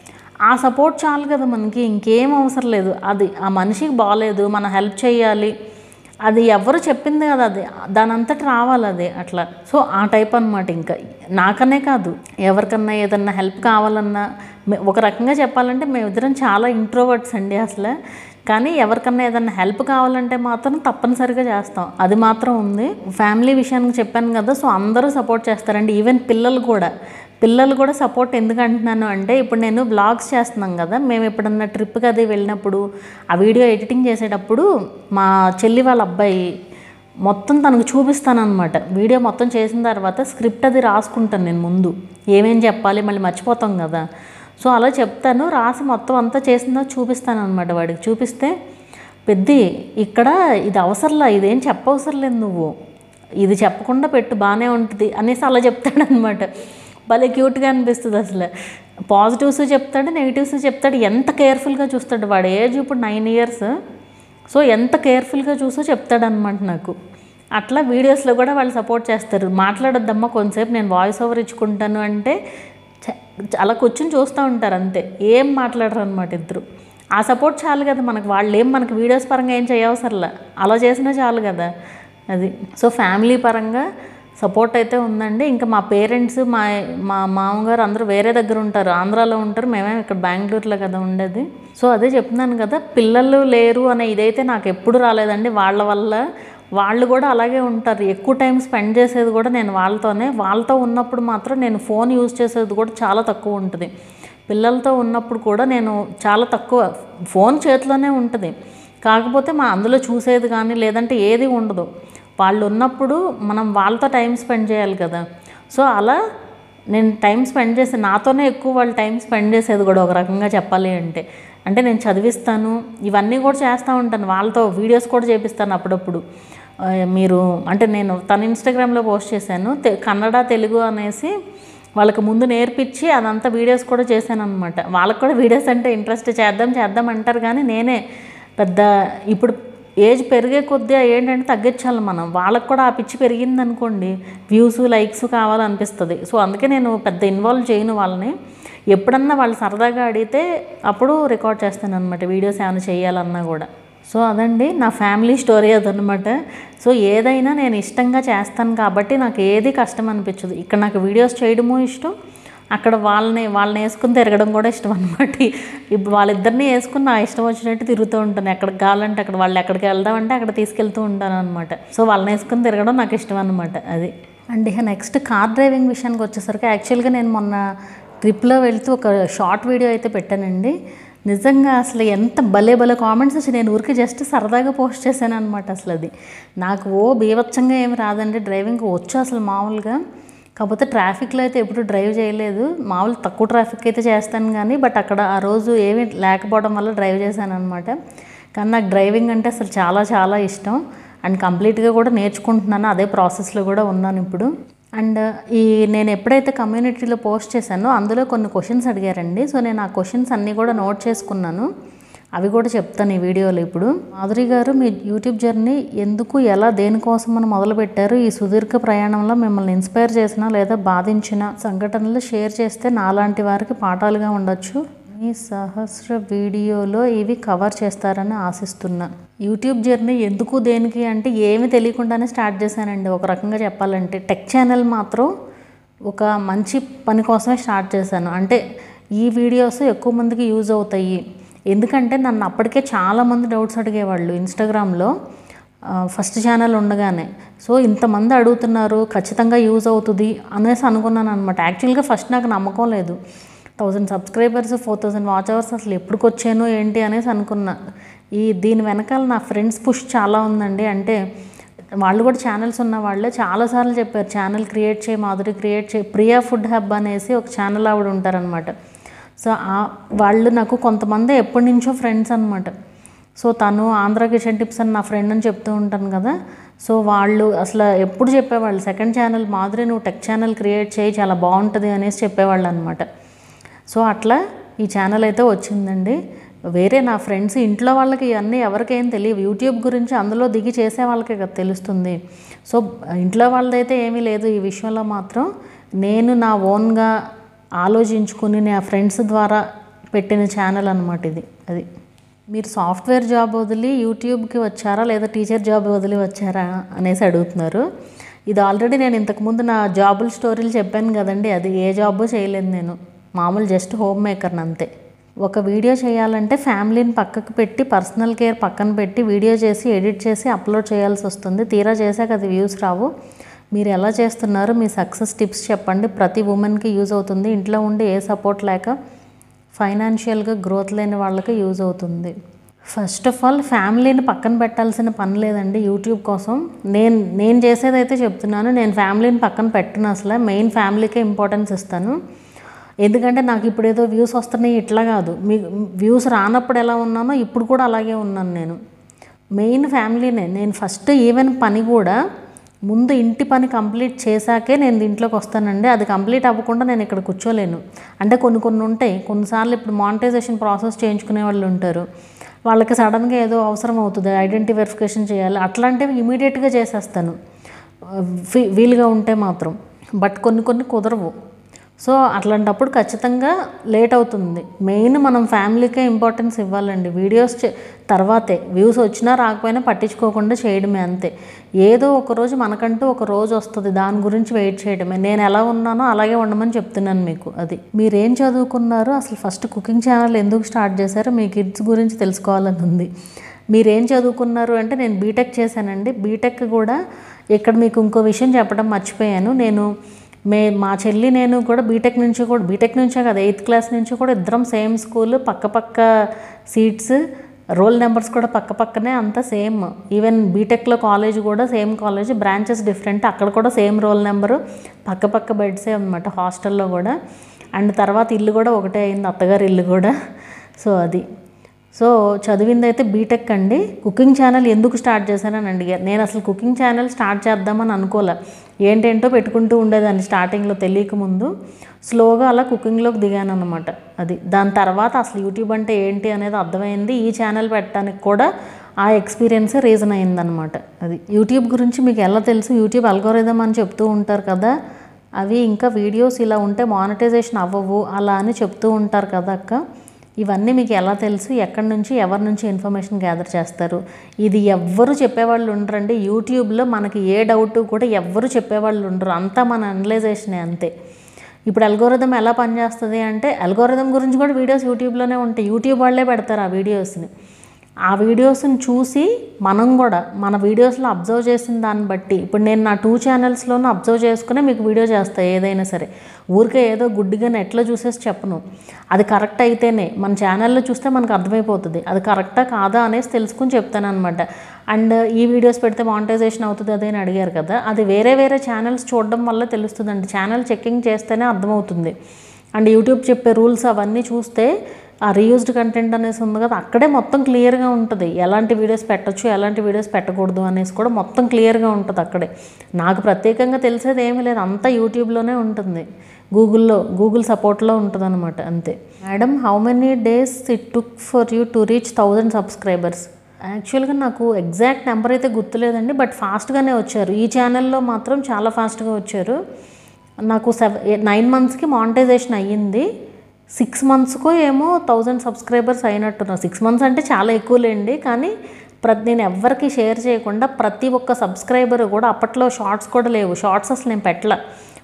ఆ సపోర్ట్ చాలు కదా మనకి ఇంకేం అవసరం లేదు అది ఆ మనిషికి బాగాలేదు మనం హెల్ప్ చేయాలి అది ఎవరు చెప్పింది కదా అది దాని అంతటి రావాలి అది అట్లా సో ఆ టైప్ అనమాట ఇంకా నాకనే కాదు ఎవరికన్నా ఏదన్నా హెల్ప్ కావాలన్నా మే- ఒక రకంగా చెప్పాలంటే మేమిద్దరం చాలా ఇంట్రోవర్ట్స్ అండి అసలు కానీ ఎవరికన్నా ఏదన్నా హెల్ప్ కావాలంటే మాత్రం తప్పనిసరిగా చేస్తాం అది మాత్రం ఉంది ఫ్యామిలీ విషయానికి చెప్పాను కదా సో అందరూ సపోర్ట్ చేస్తారండి ఈవెన్ పిల్లలు కూడా పిల్లలు కూడా సపోర్ట్ ఎందుకు అంటున్నాను అంటే ఇప్పుడు నేను బ్లాగ్స్ చేస్తున్నాం కదా మేము ఎప్పుడన్నా ట్రిప్కి అది వెళ్ళినప్పుడు ఆ వీడియో ఎడిటింగ్ చేసేటప్పుడు మా చెల్లి వాళ్ళ అబ్బాయి మొత్తం తనకు చూపిస్తాను అనమాట వీడియో మొత్తం చేసిన తర్వాత స్క్రిప్ట్ అది రాసుకుంటాను నేను ముందు ఏమేం చెప్పాలి మళ్ళీ మర్చిపోతాం కదా సో అలా చెప్తాను రాసి మొత్తం అంతా చేసిందో చూపిస్తాను అనమాట వాడికి చూపిస్తే పెద్ది ఇక్కడ ఇది అవసరంలా ఇదేం చెప్పవసరం లేదు నువ్వు ఇది చెప్పకుండా పెట్టు బాగానే ఉంటుంది అనేసి అలా చెప్తాడనమాట భలే క్యూట్గా అనిపిస్తుంది అసలు పాజిటివ్స్ చెప్తాడు నెగిటివ్స్ చెప్తాడు ఎంత కేర్ఫుల్గా చూస్తాడు వాడు ఏజ్ ఇప్పుడు నైన్ ఇయర్స్ సో ఎంత కేర్ఫుల్గా చూసో చెప్తాడనమాట నాకు అట్లా వీడియోస్లో కూడా వాళ్ళు సపోర్ట్ చేస్తారు మాట్లాడొద్దమ్మా కొంతసేపు నేను వాయిస్ ఓవర్ ఇచ్చుకుంటాను అంటే చ- అలా కూర్చొని చూస్తూ ఉంటారు అంతే ఏం మాట్లాడరు అనమాట ఇద్దరు ఆ సపోర్ట్ చాలు కదా మనకు వాళ్ళు ఏం మనకి వీడియోస్ పరంగా ఏం చేయవసరంలా అలా చేసినా చాలు కదా అది సో ఫ్యామిలీ పరంగా సపోర్ట్ అయితే ఉందండి ఇంకా మా పేరెంట్స్ మా మా మామగారు అందరూ వేరే దగ్గర ఉంటారు ఆంధ్రాలో ఉంటారు మేమే ఇక్కడ బెంగళూరులో కదా ఉండేది సో అదే చెప్తున్నాను కదా పిల్లలు లేరు అనే ఇదైతే నాకు ఎప్పుడు రాలేదండి వాళ్ళ వల్ల వాళ్ళు కూడా అలాగే ఉంటారు ఎక్కువ టైం స్పెండ్ చేసేది కూడా నేను వాళ్ళతోనే వాళ్ళతో ఉన్నప్పుడు మాత్రం నేను ఫోన్ యూజ్ చేసేది కూడా చాలా తక్కువ ఉంటుంది పిల్లలతో ఉన్నప్పుడు కూడా నేను చాలా తక్కువ ఫోన్ చేతిలోనే ఉంటుంది కాకపోతే మా అందులో చూసేది కానీ లేదంటే ఏది ఉండదు వాళ్ళు ఉన్నప్పుడు మనం వాళ్ళతో టైం స్పెండ్ చేయాలి కదా సో అలా నేను టైం స్పెండ్ చేసి నాతోనే ఎక్కువ వాళ్ళు టైం స్పెండ్ చేసేది కూడా ఒక రకంగా చెప్పాలి అంటే అంటే నేను చదివిస్తాను ఇవన్నీ కూడా చేస్తూ ఉంటాను వాళ్ళతో వీడియోస్ కూడా చేపిస్తాను అప్పుడప్పుడు ఆ, మీరు అంటే నేను తన ఇన్స్టాగ్రామ్లో పోస్ట్ చేశాను తె- కన్నడ తెలుగు అనేసి వాళ్ళకి ముందు నేర్పించి అదంతా వీడియోస్ కూడా చేశాను అనమాట వాళ్ళకి కూడా వీడియోస్ అంటే ఇంట్రెస్ట్ చేద్దాం చేద్దాం అంటారు కానీ నేనే పెద్ద ఇప్పుడు ఏజ్ పెరిగే కొద్దీ ఏంటంటే తగ్గించాలి మనం వాళ్ళకి కూడా ఆ పిచ్చి పెరిగింది అనుకోండి వ్యూస్ లైక్స్ కావాలనిపిస్తుంది సో అందుకే నేను పెద్ద ఇన్వాల్వ్ చేయను వాళ్ళని ఎప్పుడన్నా వాళ్ళు సరదాగా అడిగితే అప్పుడు రికార్డ్ చేస్తాను అనమాట వీడియోస్ ఏమైనా చేయాలన్నా కూడా సో అదండి నా ఫ్యామిలీ స్టోరీ అదనమాట సో ఏదైనా నేను ఇష్టంగా చేస్తాను కాబట్టి నాకు ఏది కష్టం అనిపించదు ఇక్కడ నాకు వీడియోస్ చేయడము ఇష్టం అక్కడ వాళ్ళని వాళ్ళని వేసుకుని తిరగడం కూడా ఇష్టం అనమాట ఇప్పుడు వాళ్ళిద్దరిని వేసుకుని నా ఇష్టం వచ్చినట్టు తిరుగుతూ ఉంటాను ఎక్కడికి కావాలంటే అక్కడ వాళ్ళు ఎక్కడికి వెళ్దామంటే అక్కడ తీసుకెళ్తూ ఉంటాను అనమాట సో వాళ్ళని వేసుకుని తిరగడం నాకు ఇష్టం అనమాట అది అండ్ ఇక నెక్స్ట్ కార్ డ్రైవింగ్ విషయానికి వచ్చేసరికి యాక్చువల్గా నేను మొన్న ట్రిప్లో వెళ్తూ ఒక షార్ట్ వీడియో అయితే పెట్టానండి నిజంగా అసలు ఎంత భలే భలే కామెంట్స్ వచ్చి నేను ఊరికి జస్ట్ సరదాగా పోస్ట్ చేశాను అనమాట అసలు అది నాకు ఓ బీభత్సంగా ఏమి రాదండి డ్రైవింగ్ వచ్చు అసలు మామూలుగా కాకపోతే ట్రాఫిక్లో అయితే ఎప్పుడు డ్రైవ్ చేయలేదు మామూలు తక్కువ ట్రాఫిక్ అయితే చేస్తాను కానీ బట్ అక్కడ ఆ రోజు ఏమీ లేకపోవడం వల్ల డ్రైవ్ చేశాను అనమాట కానీ నాకు డ్రైవింగ్ అంటే అసలు చాలా చాలా ఇష్టం అండ్ కంప్లీట్గా కూడా నేర్చుకుంటున్నాను అదే ప్రాసెస్లో కూడా ఉన్నాను ఇప్పుడు అండ్ ఈ నేను ఎప్పుడైతే కమ్యూనిటీలో పోస్ట్ చేశానో అందులో కొన్ని క్వశ్చన్స్ అడిగారండి సో నేను ఆ క్వశ్చన్స్ అన్నీ కూడా నోట్ చేసుకున్నాను అవి కూడా చెప్తాను ఈ వీడియోలో ఇప్పుడు మాధురి గారు మీ యూట్యూబ్ జర్నీ ఎందుకు ఎలా దేనికోసం మనం మొదలుపెట్టారు ఈ సుదీర్ఘ ప్రయాణంలో మిమ్మల్ని ఇన్స్పైర్ చేసిన లేదా బాధించిన సంఘటనలు షేర్ చేస్తే నాలాంటి వారికి పాఠాలుగా ఉండొచ్చు మీ సహస్ర వీడియోలో ఇవి కవర్ చేస్తారని ఆశిస్తున్నా యూట్యూబ్ జర్నీ ఎందుకు దేనికి అంటే ఏమి తెలియకుండానే స్టార్ట్ చేశానండి ఒక రకంగా చెప్పాలంటే టెక్ ఛానల్ మాత్రం ఒక మంచి పని కోసమే స్టార్ట్ చేశాను అంటే ఈ వీడియోస్ ఎక్కువ మందికి యూజ్ అవుతాయి ఎందుకంటే నన్ను అప్పటికే చాలామంది డౌట్స్ అడిగేవాళ్ళు ఇన్స్టాగ్రామ్లో ఫస్ట్ ఛానల్ ఉండగానే సో ఇంతమంది అడుగుతున్నారు ఖచ్చితంగా యూజ్ అవుతుంది అనేసి అనుకున్నాను అనమాట యాక్చువల్గా ఫస్ట్ నాకు నమ్మకం లేదు thousand subscribers four thousand watch hours అసలు ఎప్పటికి వచ్చాను ఏంటి అనేసి అనుకున్నా ఈ దీని వెనకాల నా ఫ్రెండ్స్ పుష్ చాలా ఉందండి అంటే వాళ్ళు కూడా ఛానల్స్ ఉన్న వాళ్ళే చాలాసార్లు చెప్పారు ఛానల్ క్రియేట్ చేయి మాధురి క్రియేట్ చేయి ప్రియా ఫుడ్ హబ్ అనేసి ఒక ఛానల్ ఆవిడ ఉంటారనమాట సో ఆ- వాళ్ళు నాకు కొంతమంది ఎప్పటి నుంచో ఫ్రెండ్స్ అనమాట సో తను ఆంధ్ర కిచెన్ టిప్స్ అని నా ఫ్రెండ్ అని చెప్తూ ఉంటాను కదా సో వాళ్ళు అసలు ఎప్పుడు చెప్పేవాళ్ళు సెకండ్ ఛానల్ మాదిరి నువ్వు టెక్ ఛానల్ క్రియేట్ చేయి చాలా బాగుంటుంది అనేసి చెప్పేవాళ్ళు అనమాట సో అట్లా ఈ ఛానల్ అయితే వచ్చిందండి వేరే నా ఫ్రెండ్స్ ఇంట్లో వాళ్ళకి ఇవన్నీ ఎవరికేం తెలియవు యూట్యూబ్ గురించి అందులో దిగి చేసే వాళ్ళకే కదా తెలుస్తుంది సో ఇంట్లో వాళ్ళదైతే ఏమీ లేదు ఈ విషయంలో మాత్రం నేను నా ఓన్గా ఆలోచించుకుని నా ఫ్రెండ్స్ ద్వారా పెట్టిన ఛానల్ అనమాట ఇది అది మీరు సాఫ్ట్వేర్ జాబ్ వదిలి యూట్యూబ్కి వచ్చారా లేదా టీచర్ జాబ్ వదిలి వచ్చారా అనేసి అడుగుతున్నారు ఇది ఆల్రెడీ నేను ఇంతకుముందు నా జాబుల స్టోరీలు చెప్పాను కదండి అది ఏ జాబ్ చేయలేదు నేను మామూలు జస్ట్ హోమ్ మేకర్ని అంతే ఒక వీడియో చేయాలంటే ఫ్యామిలీని పక్కకు పెట్టి పర్సనల్ కేర్ పక్కన పెట్టి వీడియో చేసి ఎడిట్ చేసి అప్లోడ్ చేయాల్సి వస్తుంది తీరా చేశాక అది వ్యూస్ రావు మీరు ఎలా చేస్తున్నారు మీ సక్సెస్ టిప్స్ చెప్పండి ప్రతి ఉమెన్కి యూజ్ అవుతుంది ఇంట్లో ఉండి ఏ సపోర్ట్ లేక ఫైనాన్షియల్గా గ్రోత్ లేని వాళ్ళకి యూజ్ అవుతుంది ఫస్ట్ ఆఫ్ ఆల్ ఫ్యామిలీని పక్కన పెట్టాల్సిన పని లేదండి యూట్యూబ్ కోసం నేను నేను చేసేదైతే చెప్తున్నాను నేను ఫ్యామిలీని పక్కన పెట్టను అసలు మెయిన్ ఫ్యామిలీకే ఇంపార్టెన్స్ ఇస్తాను ఎందుకంటే నాకు ఇప్పుడు ఏదో వ్యూస్ వస్తున్నాయి ఇట్లా కాదు మీ వ్యూస్ రానప్పుడు ఎలా ఉన్నానో ఇప్పుడు కూడా అలాగే ఉన్నాను నేను మెయిన్ ఫ్యామిలీనే నేను ఫస్ట్ ఈవెన్ పని కూడా ముందు ఇంటి పని కంప్లీట్ చేశాకే నేను దీంట్లోకి వస్తానండి అది కంప్లీట్ అవ్వకుండా నేను ఇక్కడ కూర్చోలేను అంటే కొన్ని కొన్ని ఉంటాయి కొన్నిసార్లు ఇప్పుడు మానిటైజేషన్ ప్రాసెస్ చేయించుకునే వాళ్ళు ఉంటారు వాళ్ళకి సడన్గా ఏదో అవసరం అవుతుంది ఐడెంటిటీ వెరిఫికేషన్ చేయాలి అట్లాంటివి ఇమీడియట్గా చేసేస్తాను ఫీ- వీలుగా ఉంటే మాత్రం బట్ కొన్ని కొన్ని కుదరవు సో అట్లాంటప్పుడు ఖచ్చితంగా లేట్ అవుతుంది మెయిన్ మనం ఫ్యామిలీకే ఇంపార్టెన్స్ ఇవ్వాలండి వీడియోస్ చే- తర్వాతే వ్యూస్ వచ్చినా రాకపోయినా పట్టించుకోకుండా చేయడమే అంతే ఏదో ఒక రోజు మనకంటూ ఒక రోజు వస్తుంది దాని గురించి వెయిట్ చేయడమే నేను ఎలా ఉన్నానో అలాగే ఉండమని చెప్తున్నాను మీకు అది మీరేం చదువుకున్నారు అసలు ఫస్ట్ కుకింగ్ ఛానల్ ఎందుకు స్టార్ట్ చేశారో మీ కిడ్స్ గురించి తెలుసుకోవాలని ఉంది మీరేం చదువుకున్నారు అంటే నేను బీటెక్ చేశానండి బీటెక్ కూడా ఇక్కడ మీకు ఇంకో విషయం చెప్పడం మర్చిపోయాను నేను మే మా చెల్లి నేను కూడా బీటెక్ నుంచి కూడా బీటెక్ నుంచే కదా ఎయిత్ క్లాస్ నుంచి కూడా ఇద్దరం సేమ్ స్కూల్ పక్క పక్క సీట్స్ రోల్ నెంబర్స్ కూడా పక్క పక్కనే అంతా సేమ్ ఈవెన్ బీటెక్లో కాలేజ్ కూడా సేమ్ కాలేజ్ బ్రాంచెస్ డిఫరెంట్ అక్కడ కూడా సేమ్ రోల్ నెంబరు పక్క పక్క బెడ్సే అనమాట హాస్టల్లో కూడా అండ్ తర్వాత ఇల్లు కూడా ఒకటే అయింది అత్తగారి ఇల్లు కూడా సో అది సో చదివింది అయితే బీటెక్ అండి కుకింగ్ ఛానల్ ఎందుకు స్టార్ట్ చేశానని అడిగారు నేను అసలు కుకింగ్ ఛానల్ స్టార్ట్ చేద్దామని అనుకోలే ఏంటేంటో పెట్టుకుంటూ ఉండేదాన్ని స్టార్టింగ్లో తెలియక ముందు స్లోగా అలా కుకింగ్లోకి దిగాను అనమాట అది దాని తర్వాత అసలు యూట్యూబ్ అంటే ఏంటి అనేది అర్థమైంది ఈ ఛానల్ పెట్టడానికి కూడా ఆ ఎక్స్పీరియన్సే రీజన్ అయిందనమాట అది యూట్యూబ్ గురించి మీకు ఎలా తెలుసు యూట్యూబ్ అల్గోరిథం అని చెప్తూ ఉంటారు కదా అవి ఇంకా వీడియోస్ ఇలా ఉంటే మానిటైజేషన్ అవ్వవు అలా అని చెప్తూ ఉంటారు కదా అక్క ఇవన్నీ మీకు ఎలా తెలుసు ఎక్కడి నుంచి ఎవరి నుంచి ఇన్ఫర్మేషన్ గ్యాదర్ చేస్తారు ఇది ఎవ్వరు చెప్పేవాళ్ళు ఉండరండి యూట్యూబ్లో మనకి ఏ డౌట్ కూడా ఎవ్వరు చెప్పేవాళ్ళు ఉండరు అంతా మన అనలైజేషనే అంతే ఇప్పుడు అల్గోరిథం ఎలా పనిచేస్తుంది అంటే అల్గోరిథం గురించి కూడా వీడియోస్ యూట్యూబ్లోనే ఉంటాయి యూట్యూబ్ వాళ్ళే పెడతారు ఆ వీడియోస్ని ఆ వీడియోస్ని చూసి మనం కూడా మన వీడియోస్లో అబ్జర్వ్ చేసిన దాన్ని బట్టి ఇప్పుడు నేను నా టూ ఛానల్స్లోనూ అబ్జర్వ్ చేసుకునే మీకు వీడియో చేస్తాను ఏదైనా సరే ఊరికే ఏదో గుడ్డిగా నెట్లో చూసేసి చెప్పను అది కరెక్ట్ అయితేనే మన ఛానల్లో చూస్తే మనకు అర్థమైపోతుంది అది కరెక్టా కాదా అనేసి తెలుసుకుని చెప్తాను అనమాట అండ్ ఈ వీడియోస్ పెడితే మానిటైజేషన్ అవుతుంది అదే అని అడిగారు కదా అది వేరే వేరే ఛానల్స్ చూడడం వల్ల తెలుస్తుందండి ఛానల్ చెక్కింగ్ చేస్తేనే అర్థమవుతుంది అండ్ యూట్యూబ్ చెప్పే రూల్స్ అవన్నీ చూస్తే ఆ రీయూజ్డ్ కంటెంట్ అనేసి ఉంది కదా అక్కడే మొత్తం క్లియర్గా ఉంటుంది ఎలాంటి వీడియోస్ పెట్టొచ్చు ఎలాంటి వీడియోస్ పెట్టకూడదు అనేసి కూడా మొత్తం క్లియర్గా ఉంటుంది అక్కడే నాకు ప్రత్యేకంగా తెలిసేది ఏమీ లేదు అంతా యూట్యూబ్లోనే ఉంటుంది గూగుల్లో గూగుల్ సపోర్ట్లో ఉంటుంది అనమాట అంతే madam how many days it took for you to reach thousand subscribers యాక్చువల్గా నాకు ఎగ్జాక్ట్ నెంబర్ అయితే గుర్తులేదండి బట్ ఫాస్ట్గానే వచ్చారు ఈ ఛానల్లో మాత్రం చాలా ఫాస్ట్గా వచ్చారు నాకు సెవెన్ నైన్ మంత్స్కి మానిటైజేషన్ అయ్యింది సిక్స్ మంత్స్కో ఏమో థౌజండ్ సబ్స్క్రైబర్స్ అయినట్టున్నారు సిక్స్ మంత్స్ అంటే చాలా ఎక్కువలేండి కానీ ప్రతి నేను ఎవ్వరికి షేర్ చేయకుండా ప్రతి ఒక్క సబ్స్క్రైబర్ కూడా అప్పట్లో షార్ట్స్ కూడా లేవు షార్ట్స్ అసలు నేను పెట్టలే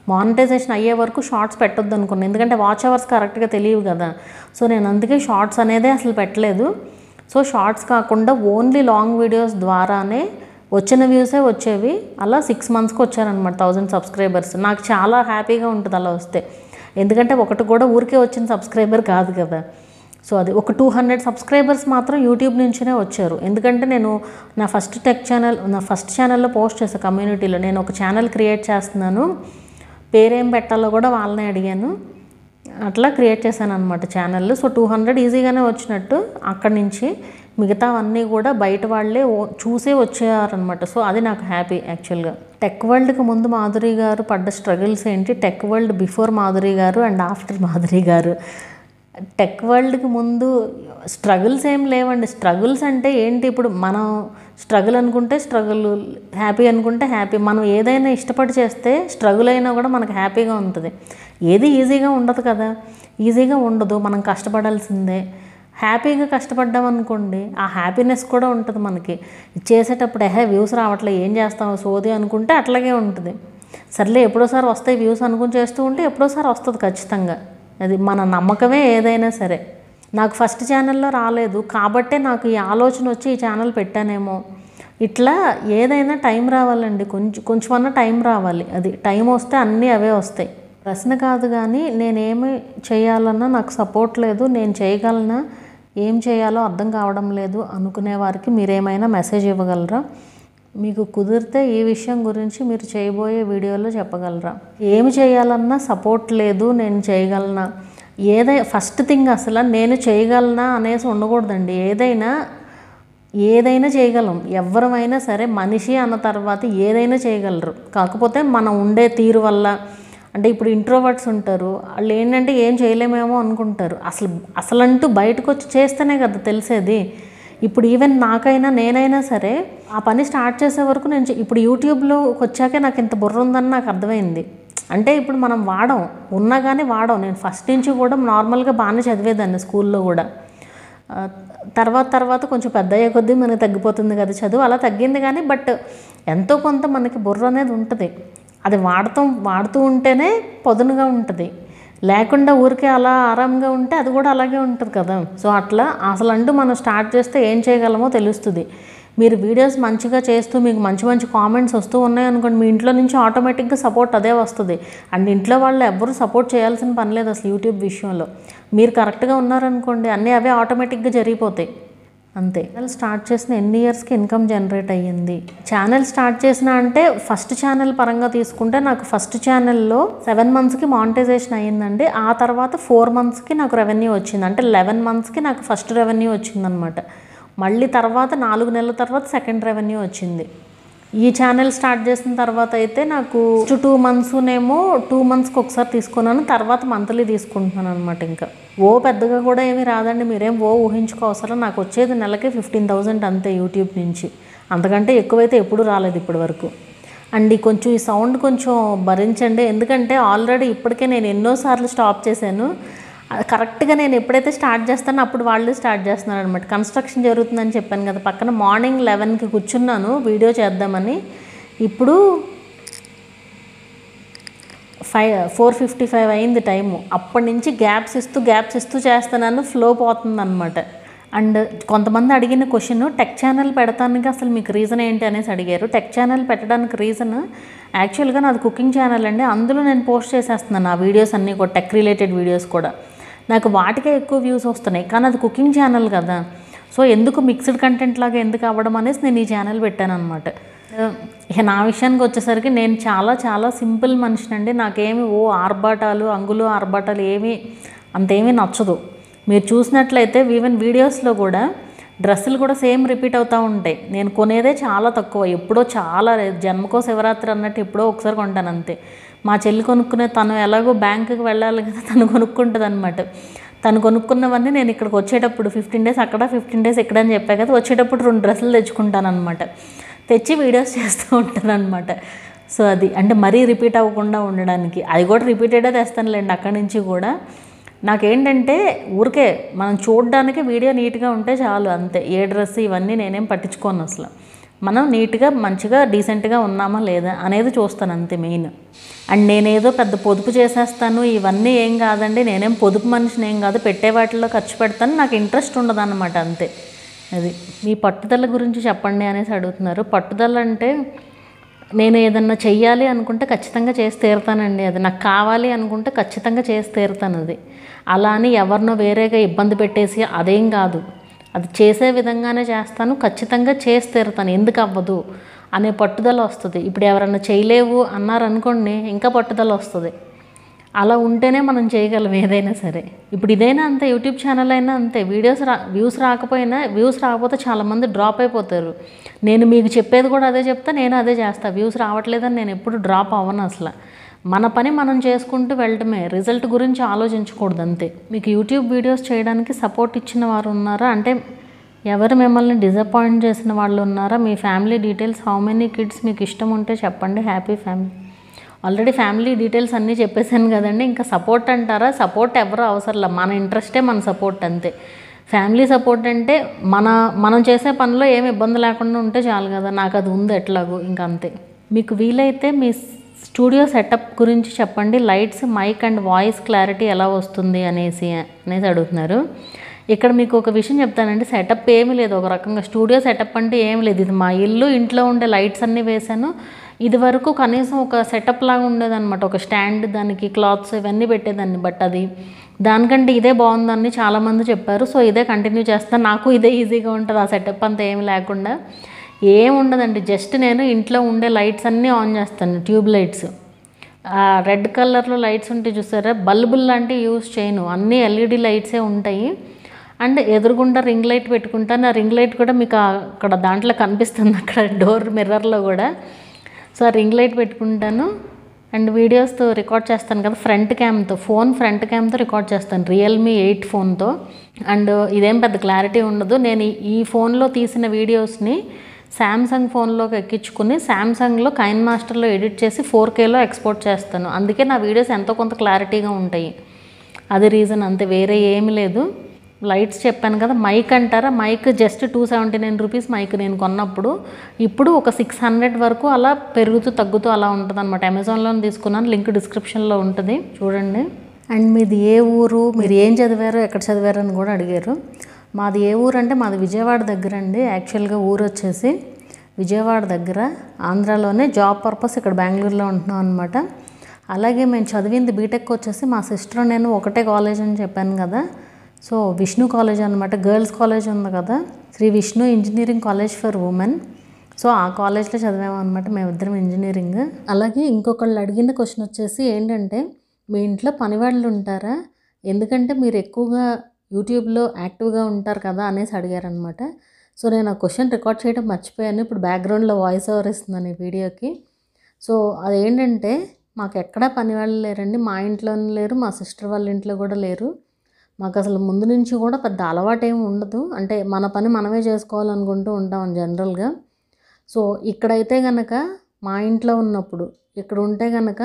మానిటైజేషన్ అయ్యే వరకు షార్ట్స్ పెట్టొద్దు అనుకున్నాను ఎందుకంటే వాచ్ అవర్స్ కరెక్ట్గా తెలియవు కదా సో నేను అందుకే షార్ట్స్ అనేదే అసలు పెట్టలేదు సో షార్ట్స్ కాకుండా ఓన్లీ లాంగ్ వీడియోస్ ద్వారానే వచ్చిన వ్యూసే వచ్చేవి అలా సిక్స్ మంత్స్కి వచ్చారనమాట థౌజండ్ సబ్స్క్రైబర్స్ నాకు చాలా హ్యాపీగా ఉంటుంది అలా వస్తే ఎందుకంటే ఒకటి కూడా ఊరికే వచ్చిన సబ్స్క్రైబర్ కాదు కదా సో అది ఒక టూ హండ్రెడ్ సబ్స్క్రైబర్స్ మాత్రం యూట్యూబ్ నుంచినే వచ్చారు ఎందుకంటే నేను నా ఫస్ట్ టెక్ ఛానల్ నా ఫస్ట్ ఛానల్లో పోస్ట్ చేశాను కమ్యూనిటీలో నేను ఒక ఛానల్ క్రియేట్ చేస్తున్నాను పేరేం పెట్టాలో కూడా వాళ్ళనే అడిగాను అట్లా క్రియేట్ చేశాను అనమాట ఛానల్ సో టూ హండ్రెడ్ ఈజీగానే వచ్చినట్టు అక్కడి నుంచి మిగతావన్నీ కూడా బయట వాళ్ళే ఓ- చూసే వచ్చారనమాట సో అది నాకు హ్యాపీ యాక్చువల్గా టెక్ వరల్డ్కి ముందు మాధురి గారు పడ్డ స్ట్రగుల్స్ ఏంటి టెక్ వరల్డ్ బిఫోర్ మాధురి గారు అండ్ ఆఫ్టర్ మాధురి గారు టెక్ వరల్డ్కి ముందు స్ట్రగుల్స్ ఏం లేవండి స్ట్రగుల్స్ అంటే ఏంటి ఇప్పుడు మనం స్ట్రగుల్ అనుకుంటే స్ట్రగుల్ హ్యాపీ అనుకుంటే హ్యాపీ మనం ఏదైనా ఇష్టపడి చేస్తే స్ట్రగుల్ అయినా కూడా మనకు హ్యాపీగా ఉంటుంది ఏది ఈజీగా ఉండదు కదా ఈజీగా ఉండదు మనం కష్టపడాల్సిందే హ్యాపీగా కష్టపడ్డాం అనుకోండి ఆ హ్యాపీనెస్ కూడా ఉంటుంది మనకి ఇది చేసేటప్పుడు ఎహే వ్యూస్ రావట్లే ఏం చేస్తాం సోది అనుకుంటే అట్లాగే ఉంటుంది సర్లే ఎప్పుడోసారి వస్తాయి వ్యూస్ అనుకుని చేస్తూ ఉంటే ఎప్పుడోసారి వస్తుంది ఖచ్చితంగా అది మన నమ్మకమే ఏదైనా సరే నాకు ఫస్ట్ ఛానల్లో రాలేదు కాబట్టే నాకు ఈ ఆలోచన వచ్చి ఈ ఛానల్ పెట్టానేమో ఇట్లా ఏదైనా టైం రావాలండి కొంచెం కొంచెమన్నా టైం రావాలి అది టైం వస్తే అన్నీ అవే వస్తాయి ప్రశ్న కాదు కానీ నేనేమి చేయాలన్నా నాకు సపోర్ట్ లేదు నేను చేయగలనా ఏం చేయాలో అర్థం కావడం లేదు అనుకునే వారికి మీరేమైనా మెసేజ్ ఇవ్వగలరా మీకు కుదిరితే ఈ విషయం గురించి మీరు చేయబోయే వీడియోలో చెప్పగలరా ఏమి చేయాలన్నా సపోర్ట్ లేదు నేను చేయగలనా ఏదై ఫస్ట్ థింగ్ అసలు నేను చేయగలనా అనేసి ఉండకూడదండి ఏదైనా ఏదైనా చేయగలం ఎవరమైనా సరే మనిషి అన్న తర్వాత ఏదైనా చేయగలరు కాకపోతే మనం ఉండే తీరు వల్ల అంటే ఇప్పుడు ఇంట్రోవర్ట్స్ ఉంటారు వాళ్ళు ఏంటంటే ఏం చేయలేమేమో అనుకుంటారు అసలు అసలంటూ బయటకు వచ్చి చేస్తేనే కదా తెలిసేది ఇప్పుడు ఈవెన్ నాకైనా నేనైనా సరే ఆ పని స్టార్ట్ చేసే వరకు నేను చే- ఇప్పుడు యూట్యూబ్లో వచ్చాకే నాకు ఇంత బుర్ర ఉందని నాకు అర్థమైంది అంటే ఇప్పుడు మనం వాడం ఉన్నా కానీ వాడం నేను ఫస్ట్ నుంచి కూడా నార్మల్గా బాగానే చదివేదాన్ని స్కూల్లో కూడా ఆ, తర్వాత తర్వాత కొంచెం పెద్ద అయ్యే కొద్దీ మనకి తగ్గిపోతుంది కదా చదువు అలా తగ్గింది కానీ బట్ ఎంతో కొంత మనకి బుర్ర అనేది ఉంటుంది అది వాడతాం వాడుతూ ఉంటేనే పదునుగా ఉంటుంది లేకుండా ఊరికే అలా ఆరాంగా ఉంటే అది కూడా అలాగే ఉంటుంది కదా సో అట్లా అసలు అంటూ మనం స్టార్ట్ చేస్తే ఏం చేయగలమో తెలుస్తుంది మీరు వీడియోస్ మంచిగా చేస్తూ మీకు మంచి మంచి కామెంట్స్ వస్తూ ఉన్నాయనుకోండి మీ ఇంట్లో నుంచి ఆటోమేటిక్గా సపోర్ట్ అదే వస్తుంది అండ్ ఇంట్లో వాళ్ళు ఎవ్వరూ సపోర్ట్ చేయాల్సిన పని లేదు అసలు యూట్యూబ్ విషయంలో మీరు కరెక్ట్గా ఉన్నారనుకోండి అన్నీ అవే ఆటోమేటిక్గా జరిగిపోతాయి అంతే ఛానల్ స్టార్ట్ చేసిన ఎన్ని ఇయర్స్కి ఇన్కమ్ జనరేట్ అయ్యింది ఛానల్ స్టార్ట్ చేసిన అంటే ఫస్ట్ ఛానల్ పరంగా తీసుకుంటే నాకు ఫస్ట్ ఛానల్లో సెవెన్ మంత్స్కి మానిటైజేషన్ అయ్యిందండి ఆ తర్వాత ఫోర్ మంత్స్కి నాకు రెవెన్యూ వచ్చింది అంటే లెవెన్ మంత్స్కి నాకు ఫస్ట్ రెవెన్యూ వచ్చిందనమాట మళ్ళీ తర్వాత నాలుగు నెలల తర్వాత సెకండ్ రెవెన్యూ వచ్చింది ఈ ఛానల్ స్టార్ట్ చేసిన తర్వాత అయితే నాకు టూ మంత్స్నేమో టూ మంత్స్కి ఒకసారి తీసుకున్నాను తర్వాత మంత్లీ తీసుకుంటున్నాను అనమాట ఇంకా ఓ పెద్దగా కూడా ఏమీ రాదండి మీరేం ఓ ఊహించుకోవసరం నాకు వచ్చేది నెలకి ఫిఫ్టీన్ థౌజండ్ అంతే యూట్యూబ్ నుంచి అంతకంటే ఎక్కువైతే ఎప్పుడూ రాలేదు ఇప్పటి వరకు అండ్ ఈ కొంచెం ఈ సౌండ్ కొంచెం భరించండి ఎందుకంటే ఆల్రెడీ ఇప్పటికే నేను ఎన్నోసార్లు స్టాప్ చేశాను అది కరెక్ట్గా నేను ఎప్పుడైతే స్టార్ట్ చేస్తానో అప్పుడు వాళ్ళు స్టార్ట్ చేస్తున్నారు అనమాట కన్స్ట్రక్షన్ జరుగుతుందని చెప్పాను కదా పక్కన మార్నింగ్ లెవెన్కి కూర్చున్నాను వీడియో చేద్దామని ఇప్పుడు ఫైవ్ ఫోర్ ఫిఫ్టీ ఫైవ్ అయింది టైము అప్పటి నుంచి గ్యాప్స్ ఇస్తూ గ్యాప్స్ ఇస్తూ చేస్తున్నాను ఫ్లో పోతుంది అనమాట అండ్ కొంతమంది అడిగిన క్వశ్చన్ టెక్ ఛానల్ పెడతానికి అసలు మీకు రీజన్ ఏంటి అనేసి అడిగారు టెక్ ఛానల్ పెట్టడానికి రీజన్ యాక్చువల్గా నాది కుకింగ్ ఛానల్ అండి అందులో నేను పోస్ట్ చేసేస్తున్నాను ఆ వీడియోస్ అన్నీ కూడా టెక్ రిలేటెడ్ వీడియోస్ కూడా నాకు వాటికే ఎక్కువ వ్యూస్ వస్తున్నాయి కానీ అది కుకింగ్ ఛానల్ కదా సో ఎందుకు మిక్స్డ్ కంటెంట్ లాగా ఎందుకు అవ్వడం అనేసి నేను ఈ ఛానల్ పెట్టాను అనమాట ఇక నా విషయానికి వచ్చేసరికి నేను చాలా చాలా సింపుల్ మనిషినండి నాకేమి ఓ ఆర్భాటాలు అంగులు ఆర్భాటాలు ఏమీ అంతేమీ నచ్చదు మీరు చూసినట్లయితే ఈవెన్ వీడియోస్లో కూడా డ్రెస్సులు కూడా సేమ్ రిపీట్ అవుతూ ఉంటాయి నేను కొనేదే చాలా తక్కువ ఎప్పుడో చాలా జన్మకో శివరాత్రి అన్నట్టు ఎప్పుడో ఒకసారి కొంటాను అంతే మా చెల్లి కొనుక్కునే తను ఎలాగో బ్యాంకుకి వెళ్ళాలి కదా తను కొనుక్కుంటుంది అనమాట తను కొనుక్కున్నవన్నీ నేను ఇక్కడికి వచ్చేటప్పుడు ఫిఫ్టీన్ డేస్ అక్కడ ఫిఫ్టీన్ డేస్ ఇక్కడ అని చెప్పా కదా వచ్చేటప్పుడు రెండు డ్రెస్సులు తెచ్చుకుంటాను అనమాట తెచ్చి వీడియోస్ చేస్తూ ఉంటాను అనమాట సో అది అంటే మరీ రిపీట్ అవ్వకుండా ఉండడానికి అది కూడా రిపీటెడే తెస్తానులేండి అక్కడి నుంచి కూడా నాకేంటంటే ఊరికే మనం చూడడానికి వీడియో నీట్గా ఉంటే చాలు అంతే ఏ డ్రెస్ ఇవన్నీ నేనేం పట్టించుకోను అసలు మనం నీట్గా మంచిగా డీసెంట్గా ఉన్నామా లేదా అనేది చూస్తాను అంతే మెయిన్ అండ్ నేనేదో పెద్ద పొదుపు చేసేస్తాను ఇవన్నీ ఏం కాదండి నేనేం పొదుపు మనిషిని ఏం కాదు పెట్టే వాటిల్లో ఖర్చు పెడతాను నాకు ఇంట్రెస్ట్ ఉండదు అనమాట అంతే అది మీ పట్టుదల గురించి చెప్పండి అనేసి అడుగుతున్నారు పట్టుదల అంటే నేను ఏదన్నా చెయ్యాలి అనుకుంటే ఖచ్చితంగా చేసి తీరుతానండి అది నాకు కావాలి అనుకుంటే ఖచ్చితంగా చేసి తీరుతాను అది అలా అని ఎవరినో వేరేగా ఇబ్బంది పెట్టేసి అదేం కాదు అది చేసే విధంగానే చేస్తాను ఖచ్చితంగా చేసి తీరుతాను ఎందుకు అవ్వదు అనే పట్టుదల వస్తుంది ఇప్పుడు ఎవరన్నా చేయలేవు అన్నారనుకోండి ఇంకా పట్టుదల వస్తుంది అలా ఉంటేనే మనం చేయగలం ఏదైనా సరే ఇప్పుడు ఇదైనా అంతే యూట్యూబ్ ఛానల్ అయినా అంతే వీడియోస్ రా వ్యూస్ రాకపోయినా వ్యూస్ రాకపోతే చాలామంది డ్రాప్ అయిపోతారు నేను మీకు చెప్పేది కూడా అదే చెప్తా నేను అదే చేస్తా వ్యూస్ రావట్లేదని నేను ఎప్పుడు డ్రాప్ అవ్వను అసలు మన పని మనం చేసుకుంటూ వెళ్ళటమే రిజల్ట్ గురించి ఆలోచించకూడదు అంతే మీకు యూట్యూబ్ వీడియోస్ చేయడానికి సపోర్ట్ ఇచ్చిన వారు ఉన్నారా అంటే ఎవరు మిమ్మల్ని డిసప్పాయింట్ చేసిన వాళ్ళు ఉన్నారా మీ family details how many kids మీకు ఇష్టం ఉంటే చెప్పండి happy family already family details అన్నీ చెప్పేశాను కదండి ఇంకా సపోర్ట్ అంటారా సపోర్ట్ ఎవరు అవసరంలే మన ఇంట్రెస్టే మన సపోర్ట్ అంతే ఫ్యామిలీ సపోర్ట్ అంటే మన మనం చేసే పనిలో ఏమి ఇబ్బంది లేకుండా ఉంటే చాలు కదా నాకు అది ఉంది ఎట్లాగో ఇంకా అంతే మీకు వీలైతే మీ స్టూడియో సెటప్ గురించి చెప్పండి lights mic and voice clarity ఎలా వస్తుంది అనేసి అనేసి అడుగుతున్నారు ఇక్కడ మీకు ఒక విషయం చెప్తానండి సెటప్ ఏమీ లేదు ఒక రకంగా స్టూడియో సెటప్ అంటే ఏమి లేదు ఇది మా ఇల్లు ఇంట్లో ఉండే లైట్స్ అన్నీ వేశాను ఇది వరకు కనీసం ఒక సెటప్ లాగా ఉండేదన్నమాట ఒక స్టాండ్ దానికి క్లాత్స్ ఇవన్నీ పెట్టేదాన్ని బట్ అది దానికంటే ఇదే బాగుందని చాలామంది చెప్పారు సో ఇదే కంటిన్యూ చేస్తాను నాకు ఇదే ఈజీగా ఉంటుంది ఆ సెటప్ అంతా ఏమి లేకుండా ఏం ఉండదండి జస్ట్ నేను ఇంట్లో ఉండే లైట్స్ అన్నీ ఆన్ చేస్తాను ట్యూబ్ లైట్స్ ఆ రెడ్ కలర్లో లైట్స్ ఉంటే చూసారా బల్బుల్ లాంటివి యూస్ చేయను అన్నీ ఎల్ఈడి లైట్సే ఉంటాయి అండ్ ఎదురుగుండా రింగ్ లైట్ పెట్టుకుంటాను ఆ రింగ్ లైట్ కూడా మీకు అక్కడ దాంట్లో కనిపిస్తుంది అక్కడ డోర్ మిర్రర్లో కూడా సో ఆ రింగ్ లైట్ పెట్టుకుంటాను అండ్ వీడియోస్తో రికార్డ్ చేస్తాను కదా ఫ్రంట్ క్యామ్తో ఫోన్ ఫ్రంట్ క్యామ్తో రికార్డ్ చేస్తాను రియల్మీ ఎయిట్ ఫోన్తో అండ్ ఇదేం పెద్ద క్లారిటీ ఉండదు నేను ఈ- ఈ ఫోన్లో తీసిన వీడియోస్ని శాంసంగ్ ఫోన్లోకి ఎక్కించుకుని శాంసంగ్లో కైన్ మాస్టర్లో ఎడిట్ చేసి ఫోర్ కేలో ఎక్స్పోర్ట్ చేస్తాను అందుకే నా వీడియోస్ ఎంతో కొంత క్లారిటీగా ఉంటాయి అది రీజన్ అంతే వేరే ఏమీ లేదు లైట్స్ చెప్పాను కదా మైక్ అంటారా mic just two seventy nine rupees mic నేను కొన్నప్పుడు ఇప్పుడు ఒక సిక్స్ హండ్రెడ్ వరకు అలా పెరుగుతూ తగ్గుతూ అలా ఉంటుంది అనమాట అమెజాన్లో తీసుకున్నాను లింక్ డిస్క్రిప్షన్లో ఉంటుంది చూడండి అండ్ మీది ఏ ఊరు మీరు ఏం చదివారో ఎక్కడ చదివారో అని కూడా అడిగారు మాది ఏ ఊరు అంటే మాది విజయవాడ దగ్గర అండి యాక్చువల్గా ఊరు వచ్చేసి విజయవాడ దగ్గర ఆంధ్రాలోనే జాబ్ పర్పస్ ఇక్కడ బెంగళూరులో ఉంటున్నాం అనమాట అలాగే మేము చదివింది బీటెక్ వచ్చేసి మా సిస్టర్ నేను ఒకటే కాలేజ్ అని చెప్పాను కదా సో విష్ణు కాలేజ్ అనమాట గర్ల్స్ కాలేజ్ ఉంది కదా Shri Vishnu engineering college for women so ఆ కాలేజ్లో చదివాము అనమాట మేమిద్దరం ఇంజనీరింగ్ అలాగే ఇంకొకళ్ళు అడిగిన క్వశ్చన్ వచ్చేసి ఏంటంటే మీ ఇంట్లో పనివాళ్ళు ఉంటారా ఎందుకంటే మీరు ఎక్కువగా యూట్యూబ్లో యాక్టివ్గా ఉంటారు కదా అనేసి అడిగారనమాట సో నేను ఆ క్వశ్చన్ రికార్డ్ చేయడం మర్చిపోయాను ఇప్పుడు బ్యాక్గ్రౌండ్లో వాయిస్ ఓవర్ ఇస్తున్నాను ఈ వీడియోకి సో అదేంటంటే మాకు ఎక్కడా పని వాళ్ళు లేరండి మా ఇంట్లోనే లేరు మా సిస్టర్ వాళ్ళ ఇంట్లో కూడా లేరు మాకు అసలు ముందు నుంచి కూడా పెద్ద అలవాటు ఏమి ఉండదు అంటే మన పని మనమే చేసుకోవాలనుకుంటూ ఉంటాం జనరల్గా సో ఇక్కడైతే గనక మా ఇంట్లో ఉన్నప్పుడు ఇక్కడ ఉంటే గనక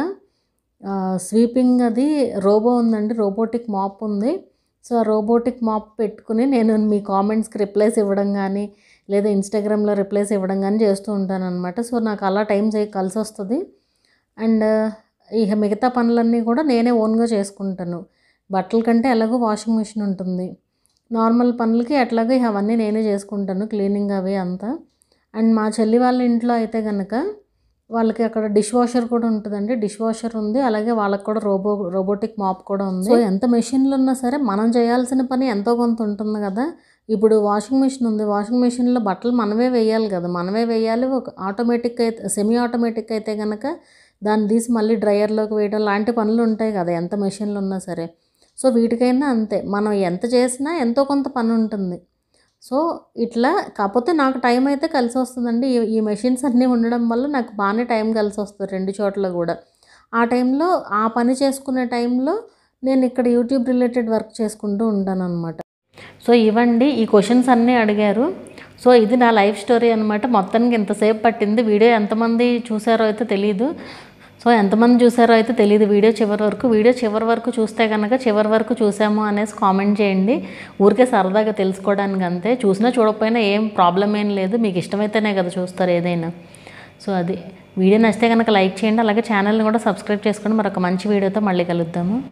స్వీపింగ్ అది రోబో ఉందండి రోబోటిక్ మాప్ ఉంది సో ఆ రోబోటిక్ మాప్ పెట్టుకుని నేను మీ కామెంట్స్కి రిప్లైస్ ఇవ్వడం కానీ లేదా ఇన్స్టాగ్రామ్లో రిప్లైస్ ఇవ్వడం కానీ చేస్తూ ఉంటాను అనమాట సో నాకు అలా టైం చేయ కలిసి వస్తుంది అండ్ ఇక మిగతా పనులన్నీ కూడా నేనే ఓన్గా చేసుకుంటాను బట్టల కంటే ఎలాగో వాషింగ్ మిషన్ ఉంటుంది నార్మల్ పనులకి ఎట్లాగో ఇక అవన్నీ నేనే చేసుకుంటాను క్లీనింగ్ అవి అంతా అండ్ మా చెల్లి వాళ్ళ ఇంట్లో అయితే కనుక వాళ్ళకి అక్కడ డిష్ వాషర్ కూడా ఉంటుందండి డిష్ వాషర్ ఉంది అలాగే వాళ్ళకి కూడా రోబో రోబోటిక్ మాప్ కూడా ఉంది సో ఎంత మెషిన్లు ఉన్నా సరే మనం చేయాల్సిన పని ఎంతో కొంత ఉంటుంది కదా ఇప్పుడు వాషింగ్ మిషన్ ఉంది వాషింగ్ మిషన్లో బట్టలు మనమే వేయాలి కదా మనమే వేయాలి ఒక ఆటోమేటిక్ అయితే సెమీ ఆటోమేటిక్ అయితే కనుక దాన్ని తీసి మళ్ళీ డ్రయర్లోకి వేయడం లాంటి పనులు ఉంటాయి కదా ఎంత మెషిన్లు ఉన్నా సరే సో వీటికైనా అంతే మనం ఎంత చేసినా ఎంతో కొంత పని ఉంటుంది సో ఇట్లా కాకపోతే నాకు టైం అయితే కలిసి వస్తుందండి ఈ ఈ మెషిన్స్ అన్నీ ఉండడం వల్ల నాకు బాగానే టైం కలిసి వస్తుంది రెండు చోట్ల కూడా ఆ టైంలో ఆ పని చేసుకునే టైంలో నేను ఇక్కడ యూట్యూబ్ రిలేటెడ్ వర్క్ చేసుకుంటూ ఉంటాను అనమాట సో ఇవ్వండి ఈ క్వశ్చన్స్ అన్నీ అడిగారు సో ఇది నా లైఫ్ స్టోరీ అనమాట మొత్తానికి ఇంతసేపు పట్టింది వీడియో ఎంతమంది చూసారో అయితే తెలియదు సో ఎంతమంది చూసారో అయితే తెలియదు వీడియో చివరి వరకు వీడియో చివరి వరకు చూస్తే కనుక చివరి వరకు చూసాము అనేసి కామెంట్ చేయండి ఊరికే సరదాగా తెలుసుకోవడానికి అంతే చూసినా చూడకపోయినా ఏం ప్రాబ్లం ఏం లేదు మీకు ఇష్టమైతేనే కదా చూస్తారు ఏదైనా సో అది వీడియో నచ్చితే కనుక లైక్ చేయండి అలాగే ఛానల్ని కూడా సబ్స్క్రైబ్ చేసుకొని మరొక మంచి వీడియోతో మళ్ళీ కలుద్దాము